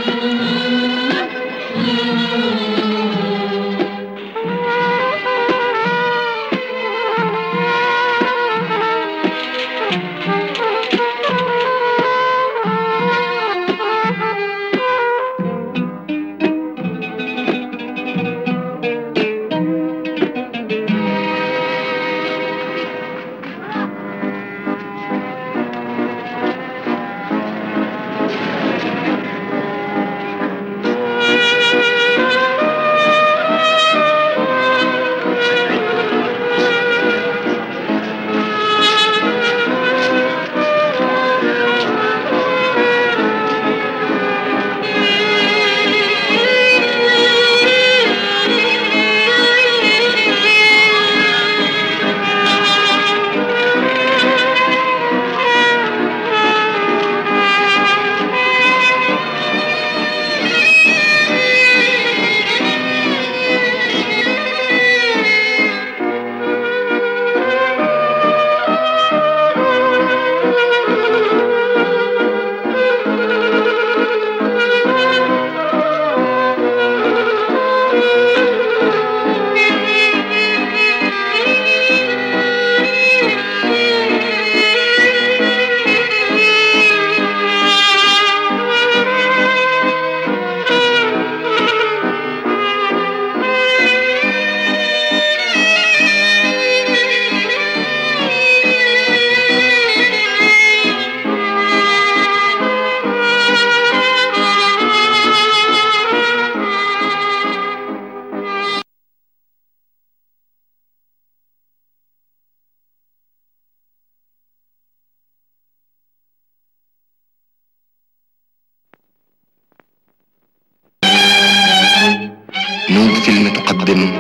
نود فيلم تقدم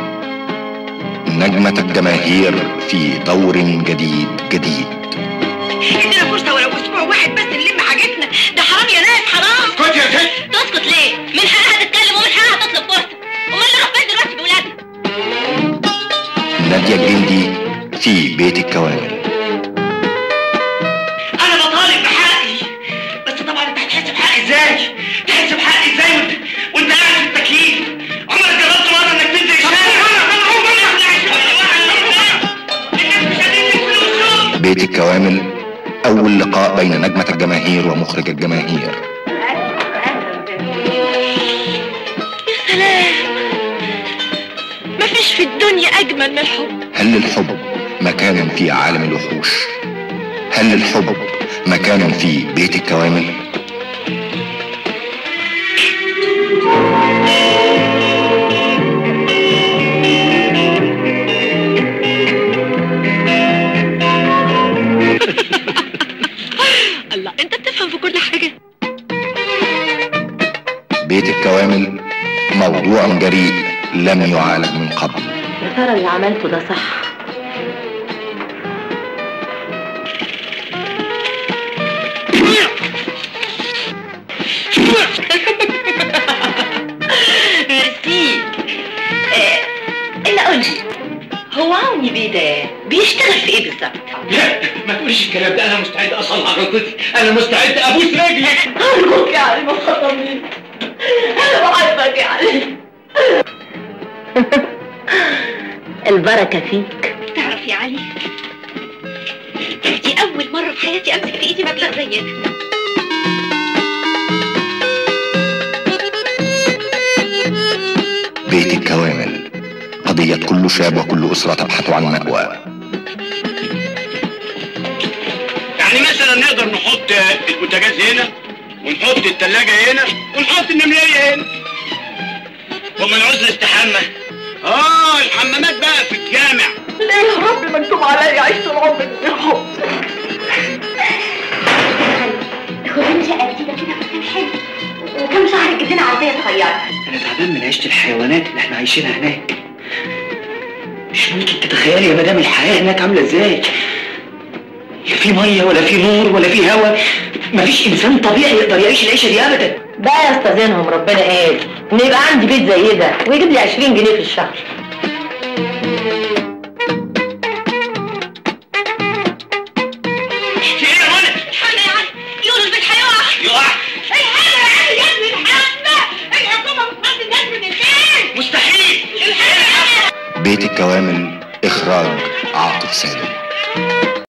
نجمة الجماهير في دور جديد جديد ادينا فرصة ولو اسبوع واحد بس نلم حاجتنا ده حرام يا ناس حرام اسكت يا ست تسكت ليه؟ من حقها تتكلم ومن حقها تطلب فرصة امال نروح فين دلوقتي بولادنا؟ نادية الجندي في بيت الكوامل انا بطالب بحقي بس طبعا انت هتحس بحقي ازاي تحس بحقي ازاي وانت وانت قاعد في التكييف عمرك جربت مره انك تنزل الشارع بيت الكوامل أول لقاء بين نجمة الجماهير ومخرج الجماهير سلام مفيش في الدنيا أجمل من الحب هل للحب مكان في عالم الوحوش هل للحب مكان في بيت الكوامل الله أنت بتفهم في كل حاجة بيت الكوامل موضوع جريء لم يعالج من قبل يا ترى اللي عملته ده صح ميرسي آه، إلا قولي هو عوني بيه ده بيشتغل في إيه بالظبط؟ لا ما تقوليش الكلام ده انا مستعد اصلح غلطتي انا مستعد ابوس رجلك أرجوك يا علي ما تخطبنيش أنا بحبك يا علي البركة فيك تعرف يا علي دي أول مرة في حياتي أمسك في إيدي مبلغ زي ده بيت الكوامل قضية كل شاب وكل أسرة تبحث عن مأوى يعني مثلا نقدر نحط البوتاجاز هنا ونحط التلاجة هنا ونحط النملية هنا وما نعوز نستحمل لنا عربيه صغيره انا تعبان من عيشه الحيوانات اللي احنا عايشينها هناك مش ممكن تتخيلي يا مدام الحياه هناك عامله ازاي لا في ميه ولا في نور ولا في هواء مفيش انسان طبيعي يقدر يعيش العيشه دي ابدا بقى يستاذنهم ربنا قال ان يبقى عندي بيت زي ده ويجيب لي 20 جنيه في الشهر يقولوا البيت هيقع يقع الحاجة يا ابني الحاجة الحكومة بتفضي الناس من البيت مستحيل بيت الكوامل إخراج عاطف سالم